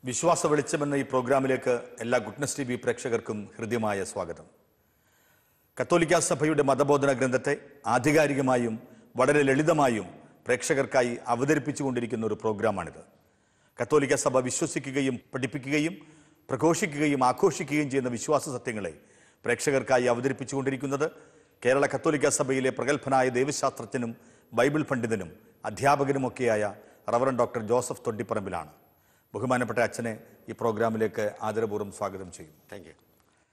വിശ്വാസ വെളിച്ചം എന്ന ഈ പ്രോഗ്രാമിലേക്ക് എല്ലാ ഗുഡ്നസ് ടി വി പ്രേക്ഷകർക്കും ഹൃദ്യമായ സ്വാഗതം കത്തോലിക്ക സഭയുടെ മതബോധന ഗ്രന്ഥത്തെ ആധികാരികമായും വളരെ ലളിതമായും പ്രേക്ഷകർക്കായി അവതരിപ്പിച്ചുകൊണ്ടിരിക്കുന്ന ഒരു പ്രോഗ്രാമാണിത് കത്തോലിക്ക സഭ വിശ്വസിക്കുകയും പഠിപ്പിക്കുകയും പ്രഘോഷിക്കുകയും ആഘോഷിക്കുകയും ചെയ്യുന്ന വിശ്വാസ സത്യങ്ങളെ പ്രേക്ഷകർക്കായി അവതരിപ്പിച്ചുകൊണ്ടിരിക്കുന്നത് കേരള കത്തോലിക്ക സഭയിലെ പ്രഗത്ഭനായ ദൈവശാസ്ത്രജ്ഞനും ബൈബിൾ പണ്ഡിതനും അധ്യാപകനുമൊക്കെയായ റവറൻ ഡോക്ടർ ജോസഫ് തൊട്ടിപ്പറമ്പിലാണ് ബഹുമാനപ്പെട്ട അച്ഛനെ ഈ പ്രോഗ്രാമിലേക്ക് ആദരപൂർവ്വം സ്വാഗതം ചെയ്യും താങ്ക് യു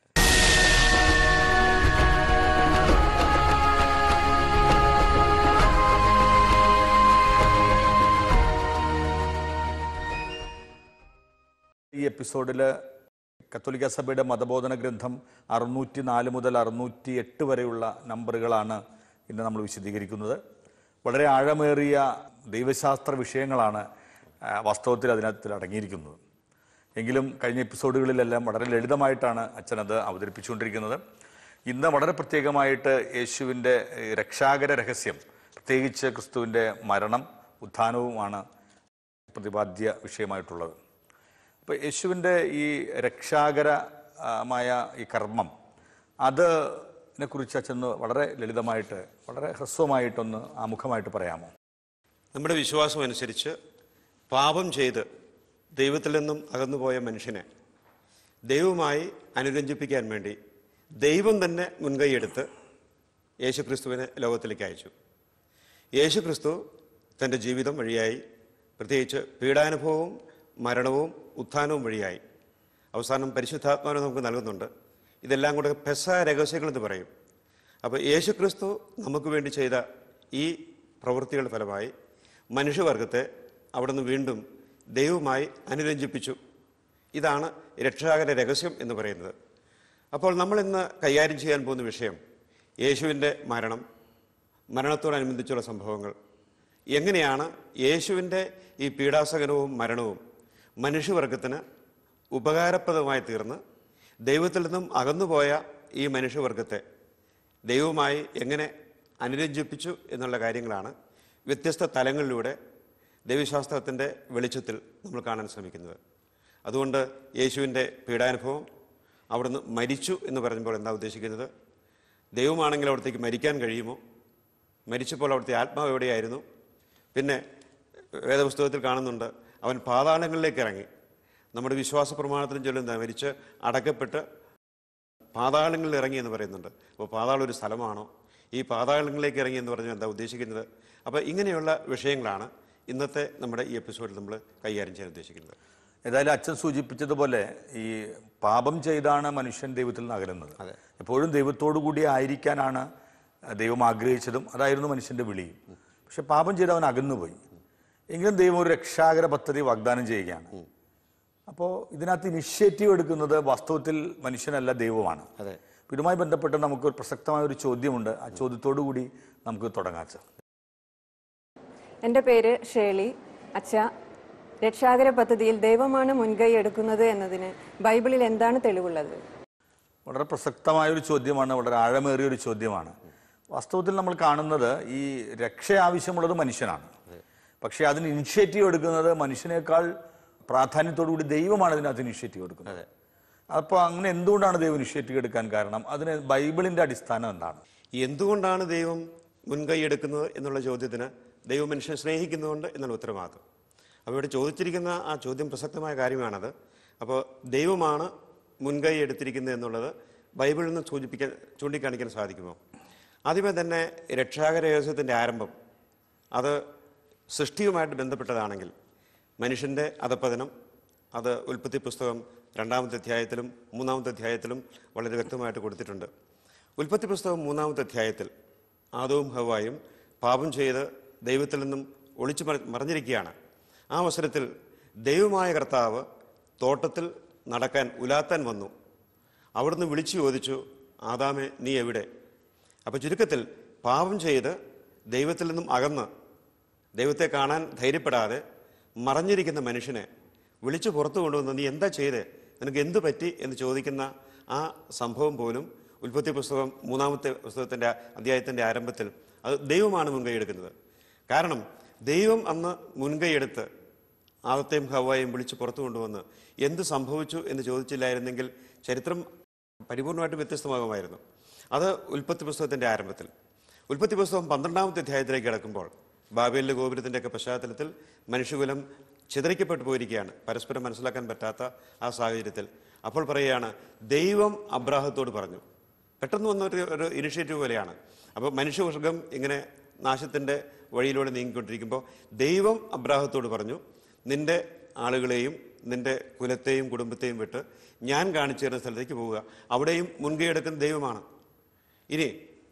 ഈ എപ്പിസോഡിൽ കത്തോലിക്ക സഭയുടെ മതബോധന ഗ്രന്ഥം അറുന്നൂറ്റി നാല് മുതൽ അറുന്നൂറ്റി എട്ട് വരെയുള്ള നമ്പറുകളാണ് ഇന്ന് നമ്മൾ വിശദീകരിക്കുന്നത് വളരെ ആഴമേറിയ ദൈവശാസ്ത്ര വിഷയങ്ങളാണ് ആ, വാസ്തവത്തിൽ അതിനകത്ത് അടങ്ങിയിരിക്കുന്നത് എങ്കിലും കഴിഞ്ഞ എപ്പിസോഡുകളിലെല്ലാം വളരെ ലളിതമായിട്ടാണ് അച്ഛനത് അവതരിപ്പിച്ചുകൊണ്ടിരിക്കുന്നത് ഇന്ന് വളരെ പ്രത്യേകമായിട്ട് യേശുവിൻ്റെ ഈ രക്ഷാകര രഹസ്യം പ്രത്യേകിച്ച് ക്രിസ്തുവിൻ്റെ മരണം ഉത്ഥാനവുമാണ് പ്രതിപാദ്യ വിഷയമായിട്ടുള്ളത് അപ്പോൾ യേശുവിൻ്റെ ഈ രക്ഷാകരമായ ഈ കർമ്മം അതിനെ കുറിച്ച് അച്ഛന്ന് വളരെ ലളിതമായിട്ട് വളരെ ഹ്രസ്വമായിട്ടൊന്ന് ആമുഖമായിട്ട് പറയാമോ നമ്മുടെ വിശ്വാസം അനുസരിച്ച് പാപം ചെയ്ത് ദൈവത്തിൽ നിന്നും അകന്നുപോയ മനുഷ്യനെ ദൈവവുമായി അനുരഞ്ജിപ്പിക്കാൻ വേണ്ടി ദൈവം തന്നെ മുൻകൈയെടുത്ത് യേശുക്രിസ്തുവിനെ ലോകത്തിലേക്ക് അയച്ചു യേശുക്രിസ്തു തൻ്റെ ജീവിതം വഴിയായി പ്രത്യേകിച്ച് പീഡാനുഭവവും മരണവും ഉത്ഥാനവും വഴിയായി അവസാനം പരിശുദ്ധാത്മാവിനെ നമുക്ക് നൽകുന്നുണ്ട് ഇതെല്ലാം കൂടെ പെസ രഹസ്യങ്ങളെന്ന് പറയും അപ്പോൾ യേശുക്രിസ്തു നമുക്ക് വേണ്ടി ചെയ്ത ഈ പ്രവൃത്തികളുടെ ഫലമായി മനുഷ്യവർഗത്തെ അവിടുന്ന് വീണ്ടും ദൈവവുമായി അനുരഞ്ജിപ്പിച്ചു ഇതാണ് രക്ഷാകര രഹസ്യം എന്ന് പറയുന്നത് അപ്പോൾ നമ്മൾ ഇന്ന് കൈകാര്യം ചെയ്യാൻ പോകുന്ന വിഷയം യേശുവിൻ്റെ മരണം മരണത്തോടനുബന്ധിച്ചുള്ള സംഭവങ്ങൾ എങ്ങനെയാണ് യേശുവിൻ്റെ ഈ പീഡാസകനവും മരണവും മനുഷ്യവർഗത്തിന് ഉപകാരപ്രദമായി തീർന്ന് ദൈവത്തിൽ നിന്നും അകന്നുപോയ ഈ മനുഷ്യവർഗത്തെ ദൈവവുമായി എങ്ങനെ അനുരഞ്ജിപ്പിച്ചു എന്നുള്ള കാര്യങ്ങളാണ് വ്യത്യസ്ത തലങ്ങളിലൂടെ ദൈവശാസ്ത്രത്തിൻ്റെ വെളിച്ചത്തിൽ നമ്മൾ കാണാൻ ശ്രമിക്കുന്നത് അതുകൊണ്ട് യേശുവിൻ്റെ പീഡാനുഭവം അവിടുന്ന് മരിച്ചു എന്ന് പറയുമ്പോൾ എന്താ ഉദ്ദേശിക്കുന്നത് ദൈവമാണെങ്കിൽ അവിടത്തേക്ക് മരിക്കാൻ കഴിയുമോ മരിച്ചപ്പോൾ അവിടുത്തെ ആത്മാവ് എവിടെയായിരുന്നു പിന്നെ വേദപുസ്തകത്തിൽ കാണുന്നുണ്ട് അവൻ പാതാളങ്ങളിലേക്ക് ഇറങ്ങി നമ്മുടെ വിശ്വാസ പ്രമാണത്തിലും ചൊല്ലുന്ന മരിച്ച് അടക്കപ്പെട്ട് പാതാളങ്ങളിൽ ഇറങ്ങി എന്ന് പറയുന്നുണ്ട് അപ്പോൾ പാതാളം ഒരു സ്ഥലമാണോ ഈ പാതാളങ്ങളിലേക്ക് ഇറങ്ങി എന്ന് പറഞ്ഞാൽ എന്താ ഉദ്ദേശിക്കുന്നത് അപ്പോൾ ഇങ്ങനെയുള്ള വിഷയങ്ങളാണ് ഇന്നത്തെ നമ്മുടെ ഈ എപ്പിസോഡിൽ നമ്മൾ കൈകാര്യം ചെയ്യാൻ ഉദ്ദേശിക്കുന്നത് ഏതായാലും അച്ഛൻ സൂചിപ്പിച്ചതുപോലെ ഈ പാപം ചെയ്താണ് മനുഷ്യൻ ദൈവത്തിൽ നിന്ന് അകലുന്നത് അതെ. എപ്പോഴും ദൈവത്തോടു കൂടി ആയിരിക്കാനാണ് ദൈവം ആഗ്രഹിച്ചതും അതായിരുന്നു മനുഷ്യന്റെ വിളിയും പക്ഷെ പാപം ചെയ്ത് അവൻ അകന്നുപോയി എങ്കിലും ദൈവം ഒരു രക്ഷാകര പദ്ധതി വാഗ്ദാനം ചെയ്യുകയാണ് അപ്പോൾ ഇതിനകത്ത് ഇനിഷ്യേറ്റീവ് എടുക്കുന്നത് വാസ്തവത്തിൽ മനുഷ്യനല്ല ദൈവമാണ് അതെ അപ്പോൾ ഇതുമായി ബന്ധപ്പെട്ട് നമുക്ക് ഒരു പ്രസക്തമായ ഒരു ചോദ്യമുണ്ട് ആ ചോദ്യത്തോടു കൂടി നമുക്ക് തുടങ്ങാം സർ എൻ്റെ പേര് ഷേളി അച്ഛ രക്ഷാകര പദ്ധതിയിൽ ദൈവമാണ് മുൻകൈ എടുക്കുന്നത് എന്നതിന് ബൈബിളിൽ എന്താണ് തെളിവുള്ളത് വളരെ പ്രസക്തമായ ഒരു ചോദ്യമാണ് വളരെ ആഴമേറിയ ഒരു ചോദ്യമാണ് വാസ്തവത്തിൽ നമ്മൾ കാണുന്നത് ഈ രക്ഷ ആവശ്യമുള്ളത് മനുഷ്യനാണ് പക്ഷേ അതിന് ഇനിഷ്യേറ്റീവ് എടുക്കുന്നത് മനുഷ്യനേക്കാൾ പ്രാധാന്യത്തോടു കൂടി ദൈവമാണ് ഇതിനകത്ത് ഇനിഷ്യേറ്റീവ് എടുക്കുന്നത് അപ്പോൾ അങ്ങനെ എന്തുകൊണ്ടാണ് ദൈവം ഇനിഷ്യേറ്റീവ് എടുക്കാൻ കാരണം അതിന് ബൈബിളിന്റെ അടിസ്ഥാനം എന്താണ് എന്തുകൊണ്ടാണ് ദൈവം മുൻകൈ എടുക്കുന്നത് എന്നുള്ള ചോദ്യത്തിന് ദൈവം മനുഷ്യനെ സ്നേഹിക്കുന്നുണ്ട് എന്നുള്ള ഉത്തരവാദിത്വം അപ്പോൾ ഇവിടെ ചോദിച്ചിരിക്കുന്ന ആ ചോദ്യം പ്രസക്തമായ കാര്യമാണത് അപ്പോൾ ദൈവമാണ് മുൻകൈ എടുത്തിരിക്കുന്നത് എന്നുള്ളത് ബൈബിളിൽ നിന്ന് സൂചിപ്പിക്കാൻ ചൂണ്ടിക്കാണിക്കാൻ സാധിക്കുമോ ആദ്യമേ തന്നെ രക്ഷാകര രഹസ്യത്തിൻ്റെ ആരംഭം അത് സൃഷ്ടിയുമായിട്ട് ബന്ധപ്പെട്ടതാണെങ്കിൽ മനുഷ്യൻ്റെ അധപ്പതനം അത് ഉൽപ്പത്തി പുസ്തകം രണ്ടാമത്തെ അധ്യായത്തിലും മൂന്നാമത്തെ അധ്യായത്തിലും വളരെ വ്യക്തമായിട്ട് കൊടുത്തിട്ടുണ്ട് ഉൽപ്പത്തി പുസ്തകം മൂന്നാമത്തെ അധ്യായത്തിൽ ആദവും ഹവായും പാപം ചെയ്ത് ദൈവത്തിൽ നിന്നും ഒളിച്ചു മറ- മറഞ്ഞിരിക്കുകയാണ് ആ അവസരത്തിൽ ദൈവമായ കർത്താവ് തോട്ടത്തിൽ നടക്കാൻ ഉലാത്താൻ വന്നു അവിടുന്ന് വിളിച്ചു ചോദിച്ചു ആദാമെ നീ എവിടെ അപ്പോൾ ചുരുക്കത്തിൽ പാപം ചെയ്ത് ദൈവത്തിൽ നിന്നും അകന്ന് ദൈവത്തെ കാണാൻ ധൈര്യപ്പെടാതെ മറഞ്ഞിരിക്കുന്ന മനുഷ്യനെ വിളിച്ചു പുറത്തു കൊണ്ടുവന്ന് നീ എന്താ ചെയ്തേ നിനക്ക് എന്തു പറ്റി എന്ന് ചോദിക്കുന്ന ആ സംഭവം പോലും ഉൽപ്പത്തി പുസ്തകം മൂന്നാമത്തെ പുസ്തകത്തിൻ്റെ അധ്യായത്തിൻ്റെ ആരംഭത്തിൽ അത് ദൈവമാണ് മുൻകൈ എടുക്കുന്നത് കാരണം ദൈവം അന്ന് മുൻകൈ എടുത്ത് ആദത്തെയും ഹവായും വിളിച്ച് പുറത്തു കൊണ്ടുവന്ന് എന്ത് സംഭവിച്ചു എന്ന് ചോദിച്ചില്ലായിരുന്നെങ്കിൽ ചരിത്രം പരിപൂർണമായിട്ടും വ്യത്യസ്തമാകുമായിരുന്നു അത് ഉൽപ്പത്തി പുസ്തകത്തിൻ്റെ ആരംഭത്തിൽ ഉൽപ്പത്തി പുസ്തകം പന്ത്രണ്ടാമത്തെ അധ്യായത്തിലേക്ക് കിടക്കുമ്പോൾ ബാബേലിലെ ഗോപുരത്തിൻ്റെയൊക്കെ പശ്ചാത്തലത്തിൽ മനുഷ്യകുലം ചിതറിക്കപ്പെട്ടു പോയിരിക്കുകയാണ് പരസ്പരം മനസ്സിലാക്കാൻ പറ്റാത്ത ആ സാഹചര്യത്തിൽ അപ്പോൾ പറയുകയാണ് ദൈവം അബ്രാഹത്തോട് പറഞ്ഞു പെട്ടെന്ന് വന്ന ഒരു ഒരു ഇനിഷ്യേറ്റീവ് പോലെയാണ് അപ്പോൾ മനുഷ്യവർഗം ഇങ്ങനെ നാശത്തിൻ്റെ വഴിയിലൂടെ നീങ്ങിക്കൊണ്ടിരിക്കുമ്പോൾ ദൈവം അബ്രാഹത്തോട് പറഞ്ഞു നിന്റെ ആളുകളെയും നിന്റെ കുലത്തെയും കുടുംബത്തെയും വിട്ട് ഞാൻ കാണിച്ചു തരുന്ന സ്ഥലത്തേക്ക് പോവുക അവിടെയും മുൻകൈ എടുക്കുന്ന ദൈവമാണ് ഇനി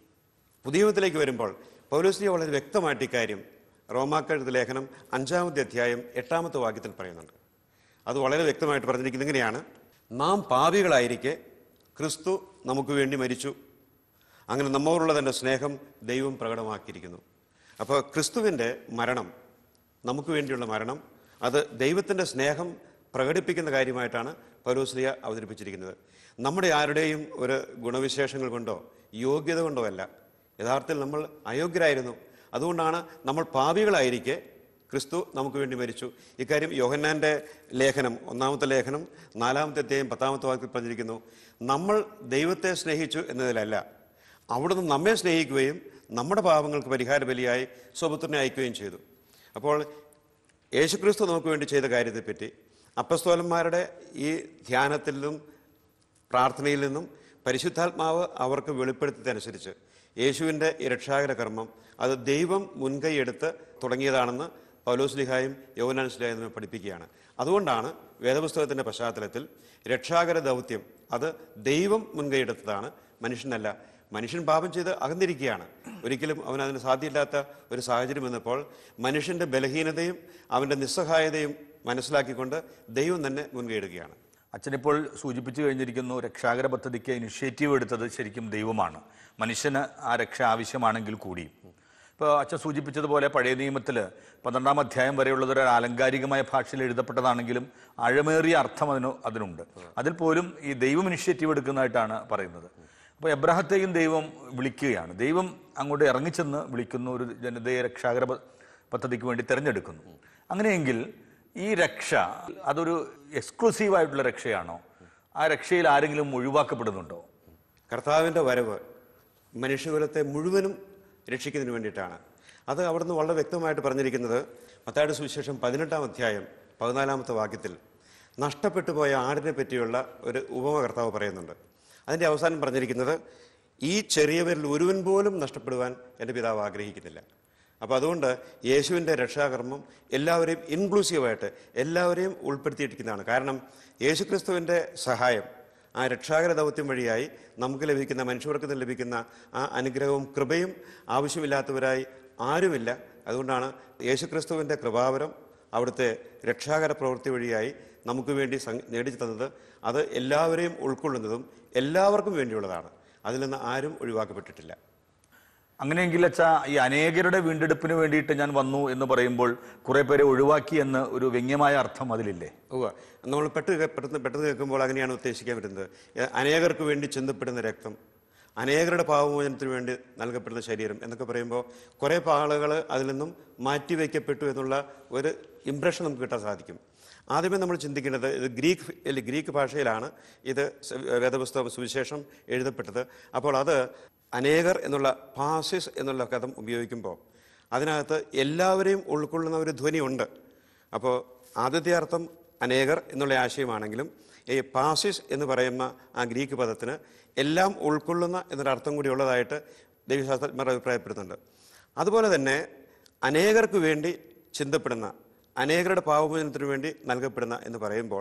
പുതിയ നിയമത്തിലേക്ക് വരുമ്പോൾ പൗലോസ്ലിയ വളരെ വ്യക്തമായിട്ട് ഇക്കാര്യം റോമാക്കഴുത ലേഖനം അഞ്ചാമത്തെ അധ്യായം എട്ടാമത്തെ വാക്യത്തിൽ പറയുന്നുണ്ട് അത് വളരെ വ്യക്തമായിട്ട് പറഞ്ഞിരിക്കുന്നത് ഇങ്ങനെയാണ് നാം പാപികളായിരിക്കെ ക്രിസ്തു നമുക്ക് വേണ്ടി മരിച്ചു അങ്ങനെ നമ്മോടുള്ള തൻ്റെ സ്നേഹം ദൈവം പ്രകടമാക്കിയിരിക്കുന്നു അപ്പോൾ ക്രിസ്തുവിൻ്റെ മരണം നമുക്ക് വേണ്ടിയുള്ള മരണം അത് ദൈവത്തിൻ്റെ സ്നേഹം പ്രകടിപ്പിക്കുന്ന കാര്യമായിട്ടാണ് പൗലോസ്ലിയ അവതരിപ്പിച്ചിരിക്കുന്നത് നമ്മുടെ ആരുടെയും ഒരു ഗുണവിശേഷങ്ങൾ കൊണ്ടോ യോഗ്യത കൊണ്ടോ അല്ല യഥാർത്ഥത്തിൽ നമ്മൾ അയോഗ്യരായിരുന്നു അതുകൊണ്ടാണ് നമ്മൾ പാപികളായിരിക്കെ ക്രിസ്തു നമുക്ക് വേണ്ടി മരിച്ചു ഇക്കാര്യം യോഹന്നാൻ്റെ ലേഖനം ഒന്നാമത്തെ ലേഖനം നാലാമത്തെ അധ്യായം പത്താമത്തെ വാക്യത്തിൽ പറഞ്ഞിരിക്കുന്നു നമ്മൾ ദൈവത്തെ സ്നേഹിച്ചു എന്നതിലല്ല അവിടുന്ന് നമ്മെ സ്നേഹിക്കുകയും നമ്മുടെ പാപങ്ങൾക്ക് പരിഹാര ബലിയായി സ്വപുത്രനെ അയക്കുകയും ചെയ്തു അപ്പോൾ യേശുക്രിസ്തു നമുക്ക് വേണ്ടി ചെയ്ത കാര്യത്തെപ്പറ്റി അപ്പസ്തോലന്മാരുടെ ഈ ധ്യാനത്തിൽ നിന്നും പ്രാർത്ഥനയിൽ നിന്നും പരിശുദ്ധാത്മാവ് അവർക്ക് വെളിപ്പെടുത്തിയതനുസരിച്ച് യേശുവിൻ്റെ ഈ രക്ഷാകര കർമ്മം അത് ദൈവം മുൻകൈയെടുത്ത് തുടങ്ങിയതാണെന്ന് പൗലോസ്ലിഹായും യൗവനാൻസ്ലിഹായും നമ്മെ പഠിപ്പിക്കുകയാണ് അതുകൊണ്ടാണ് വേദപുസ്തകത്തിൻ്റെ പശ്ചാത്തലത്തിൽ രക്ഷാകര ദൗത്യം അത് ദൈവം മുൻകൈയെടുത്തതാണ് മനുഷ്യനല്ല മനുഷ്യൻ പാപം ചെയ്ത് അകന്നിരിക്കുകയാണ് ഒരിക്കലും അവൻ അതിന് സാധ്യമില്ലാത്ത ഒരു സാഹചര്യം വന്നപ്പോൾ മനുഷ്യൻ്റെ ബലഹീനതയും അവൻ്റെ നിസ്സഹായതയും മനസ്സിലാക്കിക്കൊണ്ട് ദൈവം തന്നെ മുൻകൈയെടുക്കുകയാണ് അച്ഛനിപ്പോൾ സൂചിപ്പിച്ചു കഴിഞ്ഞിരിക്കുന്നു രക്ഷാകര പദ്ധതിക്ക് ഇനിഷ്യേറ്റീവ് എടുത്തത് ശരിക്കും ദൈവമാണ് മനുഷ്യന് ആ രക്ഷ ആവശ്യമാണെങ്കിൽ കൂടി ഇപ്പോൾ അച്ഛൻ സൂചിപ്പിച്ചതുപോലെ പഴയ നിയമത്തിൽ പന്ത്രണ്ടാം അധ്യായം വരെയുള്ളത് ഒരു ആലങ്കാരികമായ ഭാഷയിൽ എഴുതപ്പെട്ടതാണെങ്കിലും ആഴമേറിയ അർത്ഥം അതിന് അതിനുണ്ട് അതിൽ പോലും ഈ ദൈവം ഇനിഷ്യേറ്റീവ് എടുക്കുന്നതായിട്ടാണ് പറയുന്നത് അപ്പോൾ എബ്രാഹത്തെയും ദൈവം വിളിക്കുകയാണ് ദൈവം അങ്ങോട്ട് ഇറങ്ങിച്ചെന്ന് വിളിക്കുന്നു ഒരു ജനതയെ രക്ഷാകര പ- പദ്ധതിക്ക് വേണ്ടി തിരഞ്ഞെടുക്കുന്നു അങ്ങനെയെങ്കിൽ ഈ രക്ഷ അതൊരു എക്സ്ക്ലൂസീവ് ആയിട്ടുള്ള രക്ഷയാണോ ആ രക്ഷയിൽ ആരെങ്കിലും ഒഴിവാക്കപ്പെടുന്നുണ്ടോ കർത്താവിൻ്റെ വരവ് മനുഷ്യകുലത്തെ മുഴുവനും രക്ഷിക്കുന്നതിന് വേണ്ടിയിട്ടാണ് അത് അവിടുന്ന് വളരെ വ്യക്തമായിട്ട് പറഞ്ഞിരിക്കുന്നത് മത്തായുടെ സുവിശേഷം പതിനെട്ടാം അധ്യായം പതിനാലാമത്തെ വാക്യത്തിൽ നഷ്ടപ്പെട്ടു പോയ ആടിനെ പറ്റിയുള്ള ഒരു ഉപമ കർത്താവ് പറയുന്നുണ്ട് അതിൻ്റെ അവസാനം പറഞ്ഞിരിക്കുന്നത് ഈ ചെറിയവരിൽ ഒരുവൻ പോലും നഷ്ടപ്പെടുവാൻ എൻ്റെ പിതാവ് ആഗ്രഹിക്കുന്നില്ല അപ്പോൾ അതുകൊണ്ട് യേശുവിൻ്റെ രക്ഷാകർമ്മം എല്ലാവരെയും ഇൻക്ലൂസീവായിട്ട് എല്ലാവരെയും ഉൾപ്പെടുത്തിയിരിക്കുന്നതാണ് കാരണം യേശുക്രിസ്തുവിൻ്റെ സഹായം ആ രക്ഷാകര ദൗത്യം വഴിയായി നമുക്ക് ലഭിക്കുന്ന മനുഷ്യവർഗത്തിന് ലഭിക്കുന്ന ആ അനുഗ്രഹവും കൃപയും ആവശ്യമില്ലാത്തവരായി ആരുമില്ല അതുകൊണ്ടാണ് യേശുക്രിസ്തുവിൻ്റെ കൃപാവരം അവിടുത്തെ രക്ഷാകര പ്രവൃത്തി വഴിയായി നമുക്ക് വേണ്ടി സം- നേടിച്ചു തന്നത് അത് എല്ലാവരെയും ഉൾക്കൊള്ളുന്നതും എല്ലാവർക്കും വേണ്ടിയുള്ളതാണ് അതിൽ നിന്ന് ആരും ഒഴിവാക്കപ്പെട്ടിട്ടില്ല അങ്ങനെയെങ്കിൽ അച്ഛാ ഈ അനേകരുടെ വീണ്ടെടുപ്പിന് വേണ്ടിയിട്ട് ഞാൻ വന്നു എന്ന് പറയുമ്പോൾ കുറെ പേരെ ഒഴിവാക്കി എന്ന് ഒരു വ്യംഗ്യമായ അർത്ഥം അതിലില്ലേ ഉവ്വ നമ്മൾ പെട്ട് കേ- പെട്ടെന്ന് പെട്ടെന്ന് കേൾക്കുമ്പോൾ അങ്ങനെയാണ് ഉദ്ദേശിക്കാൻ പറ്റുന്നത് ഏ, അനേകർക്ക് വേണ്ടി ചിന്തപ്പെടുന്ന രക്തം അനേകരുടെ പാവമോചനത്തിന് വേണ്ടി നൽകപ്പെടുന്ന ശരീരം എന്നൊക്കെ പറയുമ്പോൾ കുറേ ആളുകൾ അതിൽ നിന്നും മാറ്റിവെക്കപ്പെട്ടു എന്നുള്ള ഒരു ഇംപ്രഷൻ നമുക്ക് കിട്ടാൻ സാധിക്കും ആദ്യമേ നമ്മൾ ചിന്തിക്കേണ്ടത് ഇത് ഗ്രീക്ക് അല്ല, ഗ്രീക്ക് ഭാഷയിലാണ് ഇത് സ- വേദപുസ്തകം സുവിശേഷം എഴുതപ്പെട്ടത് അപ്പോൾ അത് അനേകർ എന്നുള്ള പാസിസ് എന്നുള്ള പദം ഉപയോഗിക്കുമ്പോൾ അതിനകത്ത് എല്ലാവരെയും ഉൾക്കൊള്ളുന്ന ഒരു ധ്വനിയുണ്ട് അപ്പോൾ ആദ്യത്തെ അർത്ഥം അനേകർ എന്നുള്ള ആശയമാണെങ്കിലും ഈ പാസിസ് എന്ന് പറയുന്ന ആ ഗ്രീക്ക് പദത്തിന് എല്ലാം ഉൾക്കൊള്ളുന്ന എന്നൊരർത്ഥം കൂടി ഉള്ളതായിട്ട് ദൈവശാസ്ത്രജ്ഞർ അഭിപ്രായപ്പെടുന്നുണ്ട് അതുപോലെ തന്നെ അനേകർക്ക് വേണ്ടി ചിന്തപ്പെടുന്ന അനേകരുടെ പാവമോചനത്തിന് വേണ്ടി നൽകപ്പെടുന്ന എന്ന് പറയുമ്പോൾ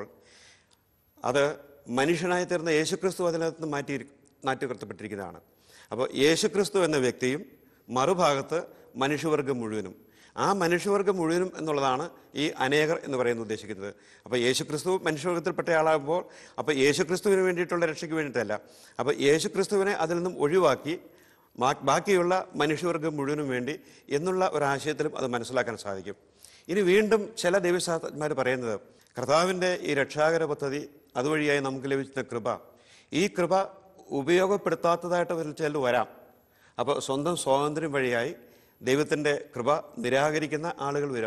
അത് മനുഷ്യനായി തീർന്ന യേശുക്രിസ്തു അതിനകത്ത് നിന്ന് മാറ്റി മാറ്റിക്കർത്തപ്പെട്ടിരിക്കുന്നതാണ് അപ്പോൾ യേശുക്രിസ്തു എന്ന വ്യക്തിയും മറുഭാഗത്ത് മനുഷ്യവർഗം മുഴുവനും ആ മനുഷ്യവർഗം മുഴുവനും എന്നുള്ളതാണ് ഈ അനേകർ എന്ന് പറയുന്നത് ഉദ്ദേശിക്കുന്നത് അപ്പോൾ യേശുക്രിസ്തു മനുഷ്യവർഗത്തിൽപ്പെട്ട ആളാകുമ്പോൾ അപ്പോൾ യേശുക്രിസ്തുവിന് വേണ്ടിയിട്ടുള്ള രക്ഷയ്ക്ക് വേണ്ടിയിട്ടല്ല അപ്പോൾ യേശുക്രിസ്തുവിനെ അതിൽ നിന്നും ഒഴിവാക്കി ബാ- ബാക്കിയുള്ള മനുഷ്യവർഗം മുഴുവനും വേണ്ടി എന്നുള്ള ഒരാശയത്തിലും അത് മനസ്സിലാക്കാൻ സാധിക്കും ഇനി വീണ്ടും ചില ദൈവശാസ്ത്രജ്ഞന്മാർ പറയുന്നത് കർത്താവിൻ്റെ ഈ രക്ഷാകര പദ്ധതി അതുവഴിയായി നമുക്ക് ലഭിച്ച കൃപ ഈ കൃപ ഉപയോഗപ്പെടുത്താത്തതായിട്ട് ഒരു ചിലർ വരാം അപ്പോൾ സ്വന്തം സ്വാതന്ത്ര്യം വഴിയായി ദൈവത്തിൻ്റെ കൃപ നിരാകരിക്കുന്ന ആളുകൾ വരാം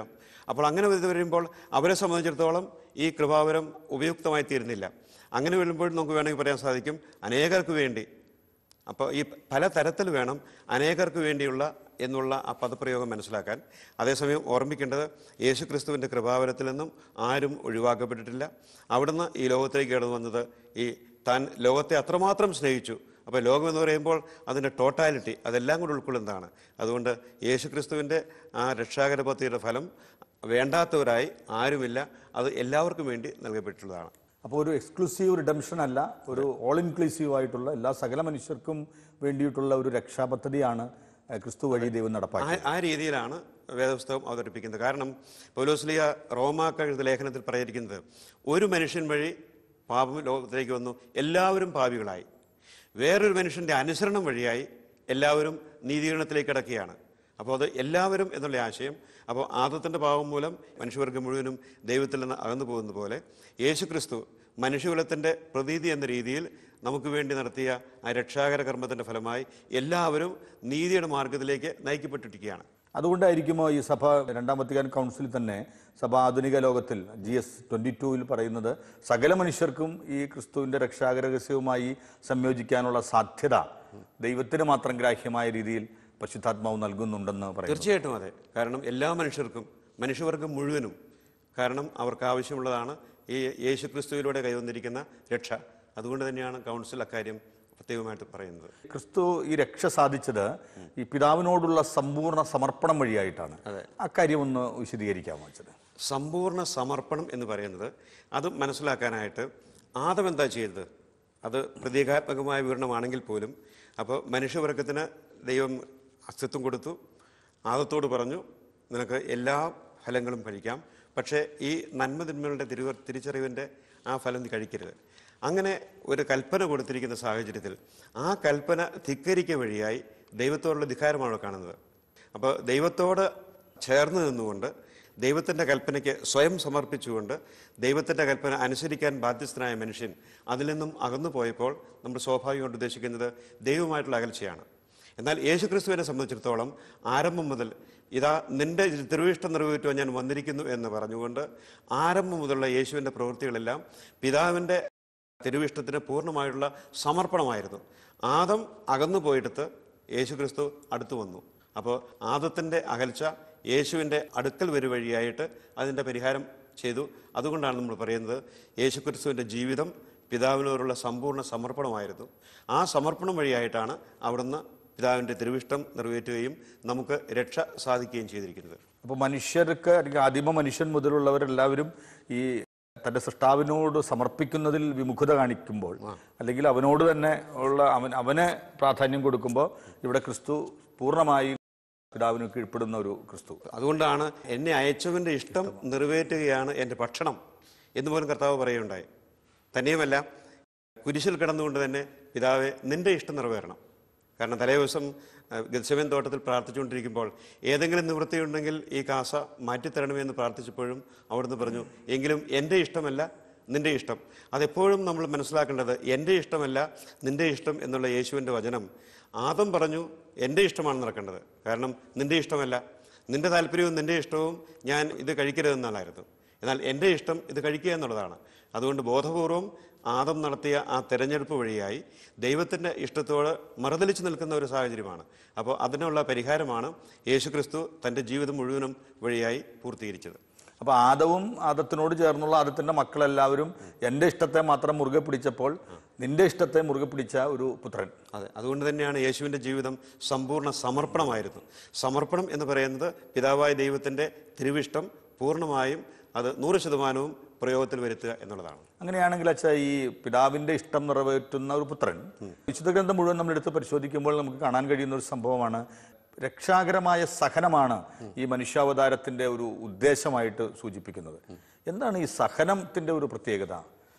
അപ്പോൾ അങ്ങനെ ഇത് വരുമ്പോൾ അവരെ സംബന്ധിച്ചിടത്തോളം ഈ കൃപാവരം ഉപയുക്തമായി തീരുന്നില്ല അങ്ങനെ വരുമ്പോൾ നമുക്ക് വേണമെങ്കിൽ പറയാൻ സാധിക്കും അനേകർക്ക് വേണ്ടി അപ്പോൾ ഈ പല തരത്തിൽ വേണം അനേകർക്ക് വേണ്ടിയുള്ള എന്നുള്ള ആ പദപ്രയോഗം മനസ്സിലാക്കാൻ അതേസമയം ഓർമ്മിക്കേണ്ടത് യേശു ക്രിസ്തുവിൻ്റെ കൃപാവരത്തിൽ നിന്നും ആരും ഒഴിവാക്കപ്പെട്ടിട്ടില്ല അവിടുന്ന് ഈ ലോകത്തേക്ക് കടന്നു വന്നത് ഈ താൻ ലോകത്തെ അത്രമാത്രം സ്നേഹിച്ചു അപ്പോൾ ലോകം എന്ന് പറയുമ്പോൾ അതിൻ്റെ ടോട്ടാലിറ്റി അതെല്ലാം കൂടി ഉൾക്കൊള്ളുന്നതാണ് അതുകൊണ്ട് യേശു ക്രിസ്തുവിൻ്റെ ആ രക്ഷാകര പദ്ധതിയുടെ ഫലം വേണ്ടാത്തവരായി ആരുമില്ല അത് എല്ലാവർക്കും വേണ്ടി നൽകപ്പെട്ടിട്ടുള്ളതാണ് അപ്പോൾ ഒരു എക്സ്ക്ലൂസീവ് റിഡംഷൻ അല്ല ഒരു ഓൾ ഇൻക്ലൂസീവ് ആയിട്ടുള്ള എല്ലാ സകല മനുഷ്യർക്കും വേണ്ടിയിട്ടുള്ള ഒരു രക്ഷാപദ്ധതിയാണ് ഏഹ്, ക്രിസ്തു വഴി ദൈവം നടപ്പാക്കി ആ ആ രീതിയിലാണ് വേദപുസ്തകം അവതരിപ്പിക്കുന്നത് കാരണം പൗലോസ്ലിയ റോമാക്ക എഴുതിയ ലേഖനത്തിൽ പറഞ്ഞിരിക്കുന്നത് ഒരു മനുഷ്യൻ വഴി പാപം ലോകത്തിലേക്ക് വന്നു എല്ലാവരും പാപികളായി വേറൊരു മനുഷ്യൻ്റെ അനുസരണം വഴിയായി എല്ലാവരും നീതീകരണത്തിലേക്ക് കിടക്കുകയാണ് അപ്പോൾ അത് എല്ലാവരും എന്നുള്ള ആശയം അപ്പോൾ ആദത്തിൻ്റെ പാപം മൂലം മനുഷ്യവർഗം മുഴുവനും ദൈവത്തിൽ നിന്ന് അകന്നു പോകുന്ന പോലെ യേശുക്രിസ്തു മനുഷ്യകുലത്തിൻ്റെ പ്രതീതി എന്ന രീതിയിൽ നമുക്ക് വേണ്ടി നടത്തിയ ആ രക്ഷാകര കർമ്മത്തിൻ്റെ ഫലമായി എല്ലാവരും നീതിയുടെ മാർഗത്തിലേക്ക് നയിക്കപ്പെട്ടിരിക്കുകയാണ് അതുകൊണ്ടായിരിക്കുമോ ഈ സഭ രണ്ടാം വത്തിക്കാൻ കൗൺസിലിൽ തന്നെ സഭ ആധുനിക ലോകത്തിൽ ജി എസ് ട്വന്റി ടൂവിൽ പറയുന്നത് സകല മനുഷ്യർക്കും ഈ ക്രിസ്തുവിന്റെ രക്ഷാകര രഹസ്യവുമായി സംയോജിക്കാനുള്ള സാധ്യത ദൈവത്തിന് മാത്രം ഗ്രാഹ്യമായ രീതിയിൽ പരിശുദ്ധാത്മാവ് നൽകുന്നുണ്ടെന്ന് പറയുന്നു തീർച്ചയായിട്ടും അതെ കാരണം എല്ലാ മനുഷ്യർക്കും മനുഷ്യവർഗം മുഴുവനും കാരണം അവർക്ക് ആവശ്യമുള്ളതാണ് ഈ യേശു ക്രിസ്തുവിലൂടെ കൈവന്നിരിക്കുന്ന രക്ഷ അതുകൊണ്ട് തന്നെയാണ് കൗൺസിൽ അക്കാര്യം പ്രത്യേകമായിട്ട് പറയുന്നത് ക്രിസ്തു ഈ രക്ഷ സാധിച്ചത് ഈ പിതാവിനോടുള്ള സമ്പൂർണ്ണ സമർപ്പണം വഴിയായിട്ടാണ് അക്കാര്യം ഒന്ന് വിശദീകരിക്കാമോ അച്ഛന് സമ്പൂർണ്ണ സമർപ്പണം എന്ന് പറയുന്നത് അത് മനസ്സിലാക്കാനായിട്ട് ആദം എന്താ ചെയ്തത് അത് പ്രതീകാത്മകമായ വിവരണമാണെങ്കിൽ പോലും അപ്പോൾ മനുഷ്യവർഗത്തിന് ദൈവം അസ്തിത്വം കൊടുത്തു ആദത്തോട് പറഞ്ഞു നിനക്ക് എല്ലാ ഫലങ്ങളും കഴിക്കാം പക്ഷേ ഈ നന്മ തിന്മകളുടെ തിരുവ തിരിച്ചറിവിൻ്റെ ആ ഫലം നീ കഴിക്കരുത് അങ്ങനെ ഒരു കൽപ്പന കൊടുത്തിരിക്കുന്ന സാഹചര്യത്തിൽ ആ കൽപ്പന ധിക്കരിക്ക വഴിയായി ദൈവത്തോടുള്ള ധിക്കാരമാണ് അവിടെ കാണുന്നത് അപ്പോൾ ദൈവത്തോട് ചേർന്ന് നിന്നുകൊണ്ട് ദൈവത്തിൻ്റെ കൽപ്പനയ്ക്ക് സ്വയം സമർപ്പിച്ചുകൊണ്ട് ദൈവത്തിൻ്റെ കൽപ്പന അനുസരിക്കാൻ ബാധ്യസ്ഥനായ മനുഷ്യൻ അതിൽ നിന്നും അകന്നു പോയപ്പോൾ നമ്മൾ സ്വാഭാവികമായിട്ട് ഉദ്ദേശിക്കുന്നത് ദൈവമായിട്ടുള്ള അകൽച്ചയാണ് എന്നാൽ യേശുക്രിസ്തുവിനെ സംബന്ധിച്ചിടത്തോളം ആരംഭം മുതൽ ഇതാ നിന്റെ തിരുവിഷ്ടം നിറവേറ്റുവാൻ ഞാൻ വന്നിരിക്കുന്നു എന്ന് പറഞ്ഞുകൊണ്ട് ആരംഭം മുതലുള്ള യേശുവിൻ്റെ പ്രവൃത്തികളെല്ലാം പിതാവിൻ്റെ തിരുവിഷ്ടത്തിന് പൂർണ്ണമായുള്ള സമർപ്പണമായിരുന്നു ആദം അകന്നു പോയെടുത്ത് യേശുക്രിസ്തു അടുത്തു വന്നു അപ്പോൾ ആദത്തിൻ്റെ അകൽച്ച യേശുവിൻ്റെ അടുക്കൽ വരു വഴിയായിട്ട് അതിൻ്റെ പരിഹാരം ചെയ്തു അതുകൊണ്ടാണ് നമ്മൾ പറയുന്നത് യേശുക്രിസ്തുവിൻ്റെ ജീവിതം പിതാവിനോടുള്ള സമ്പൂർണ്ണ സമർപ്പണമായിരുന്നു ആ സമർപ്പണം വഴിയായിട്ടാണ് അവിടുന്ന് പിതാവിൻ്റെ തിരുവിഷ്ടം നിറവേറ്റുകയും നമുക്ക് രക്ഷ സാധിക്കുകയും ചെയ്തിരിക്കുന്നത് അപ്പോൾ മനുഷ്യർക്ക് അല്ലെങ്കിൽ ആദിമ മനുഷ്യൻ മുതലുള്ളവരെല്ലാവരും ഈ തന്റെ സൃഷ്ടാവിനോട് സമർപ്പിക്കുന്നതിൽ വിമുഖത കാണിക്കുമ്പോൾ അല്ലെങ്കിൽ അവനോട് തന്നെ ഉള്ള അവൻ അവനെ പ്രാധാന്യം കൊടുക്കുമ്പോൾ ഇവിടെ ക്രിസ്തു പൂർണ്ണമായി പിതാവിന് കീഴ്പ്പെടുന്ന ഒരു ക്രിസ്തു അതുകൊണ്ടാണ് എന്നെ അയച്ചവൻ്റെ ഇഷ്ടം നിറവേറ്റുകയാണ് എൻ്റെ ഭക്ഷണം എന്ന് പോലും കർത്താവ് പറയുകയുണ്ടായി തന്നെയുമല്ല കുരിശിൽ കിടന്നുകൊണ്ട് തന്നെ പിതാവെ നിന്റെ ഇഷ്ടം നിറവേറണം കാരണം തലേ ദിവസം ഗത്സമൻ തോട്ടത്തിൽ പ്രാർത്ഥിച്ചുകൊണ്ടിരിക്കുമ്പോൾ ഏതെങ്കിലും നിവൃത്തിയുണ്ടെങ്കിൽ ഈ കാസ മാറ്റിത്തരണമെന്ന് പ്രാർത്ഥിച്ചപ്പോഴും അവിടുന്ന് പറഞ്ഞു എങ്കിലും എൻ്റെ ഇഷ്ടമല്ല നിന്റെ ഇഷ്ടം അതെപ്പോഴും നമ്മൾ മനസ്സിലാക്കേണ്ടത് എൻ്റെ ഇഷ്ടമല്ല നിന്റെ ഇഷ്ടം എന്നുള്ള യേശുവിൻ്റെ വചനം ആദം പറഞ്ഞു എൻ്റെ ഇഷ്ടമാണ് നടക്കേണ്ടത് കാരണം നിന്റെ ഇഷ്ടമല്ല നിന്റെ താല്പര്യവും നിന്റെ ഇഷ്ടവും ഞാൻ ഇത് കഴിക്കരുതെന്നാണായിരുന്നു എന്നാൽ എൻ്റെ ഇഷ്ടം ഇത് കഴിക്കുക എന്നുള്ളതാണ് അതുകൊണ്ട് ബോധപൂർവം ആദം നടത്തിയ ആ തെരഞ്ഞെടുപ്പ് വഴിയായി ദൈവത്തിൻ്റെ ഇഷ്ടത്തോട് മറുതലിച്ച് നിൽക്കുന്ന ഒരു സാഹചര്യമാണ് അപ്പോൾ അതിനുള്ള പരിഹാരമാണ് യേശുക്രിസ്തു തൻ്റെ ജീവിതം മുഴുവനും വഴിയായി പൂർത്തീകരിച്ചത് അപ്പോൾ ആദവും ആദത്തിനോട് ചേർന്നുള്ള ആദത്തിന്റെ മക്കളെല്ലാവരും എൻ്റെ ഇഷ്ടത്തെ മാത്രം മുറുകെ പിടിച്ചപ്പോൾ നിന്റെ ഇഷ്ടത്തെ മുറുകെ പിടിച്ച ഒരു പുത്രൻ അതെ അതുകൊണ്ട് തന്നെയാണ് യേശുവിൻ്റെ ജീവിതം സമ്പൂർണ്ണ സമർപ്പണമായിരുന്നു സമർപ്പണം എന്ന് പറയുന്നത് പിതാവായ ദൈവത്തിൻ്റെ തിരുവിഷ്ടം പൂർണ്ണമായും അത് നൂറ് ശതമാനവും പ്രയോഗത്തിൽ വരുത്തുക എന്നുള്ളതാണ് അങ്ങനെയാണെങ്കിൽ അച്ഛാ ഈ പിതാവിന്റെ ഇഷ്ടം നിറവേറ്റുന്ന ഒരു പുത്രൻ വിശുദ്ധ ഗ്രന്ഥം മുഴുവൻ നമ്മൾ എടുത്ത് പരിശോധിക്കുമ്പോൾ നമുക്ക് കാണാൻ കഴിയുന്ന ഒരു സംഭവമാണ് രക്ഷാകരമായ സഹനമാണ് ഈ മനുഷ്യാവതാരത്തിന്റെ ഒരു ഉദ്ദേശമായിട്ട് സൂചിപ്പിക്കുന്നത് എന്താണ് ഈ സഹനത്തിന്റെ ഒരു പ്രത്യേകത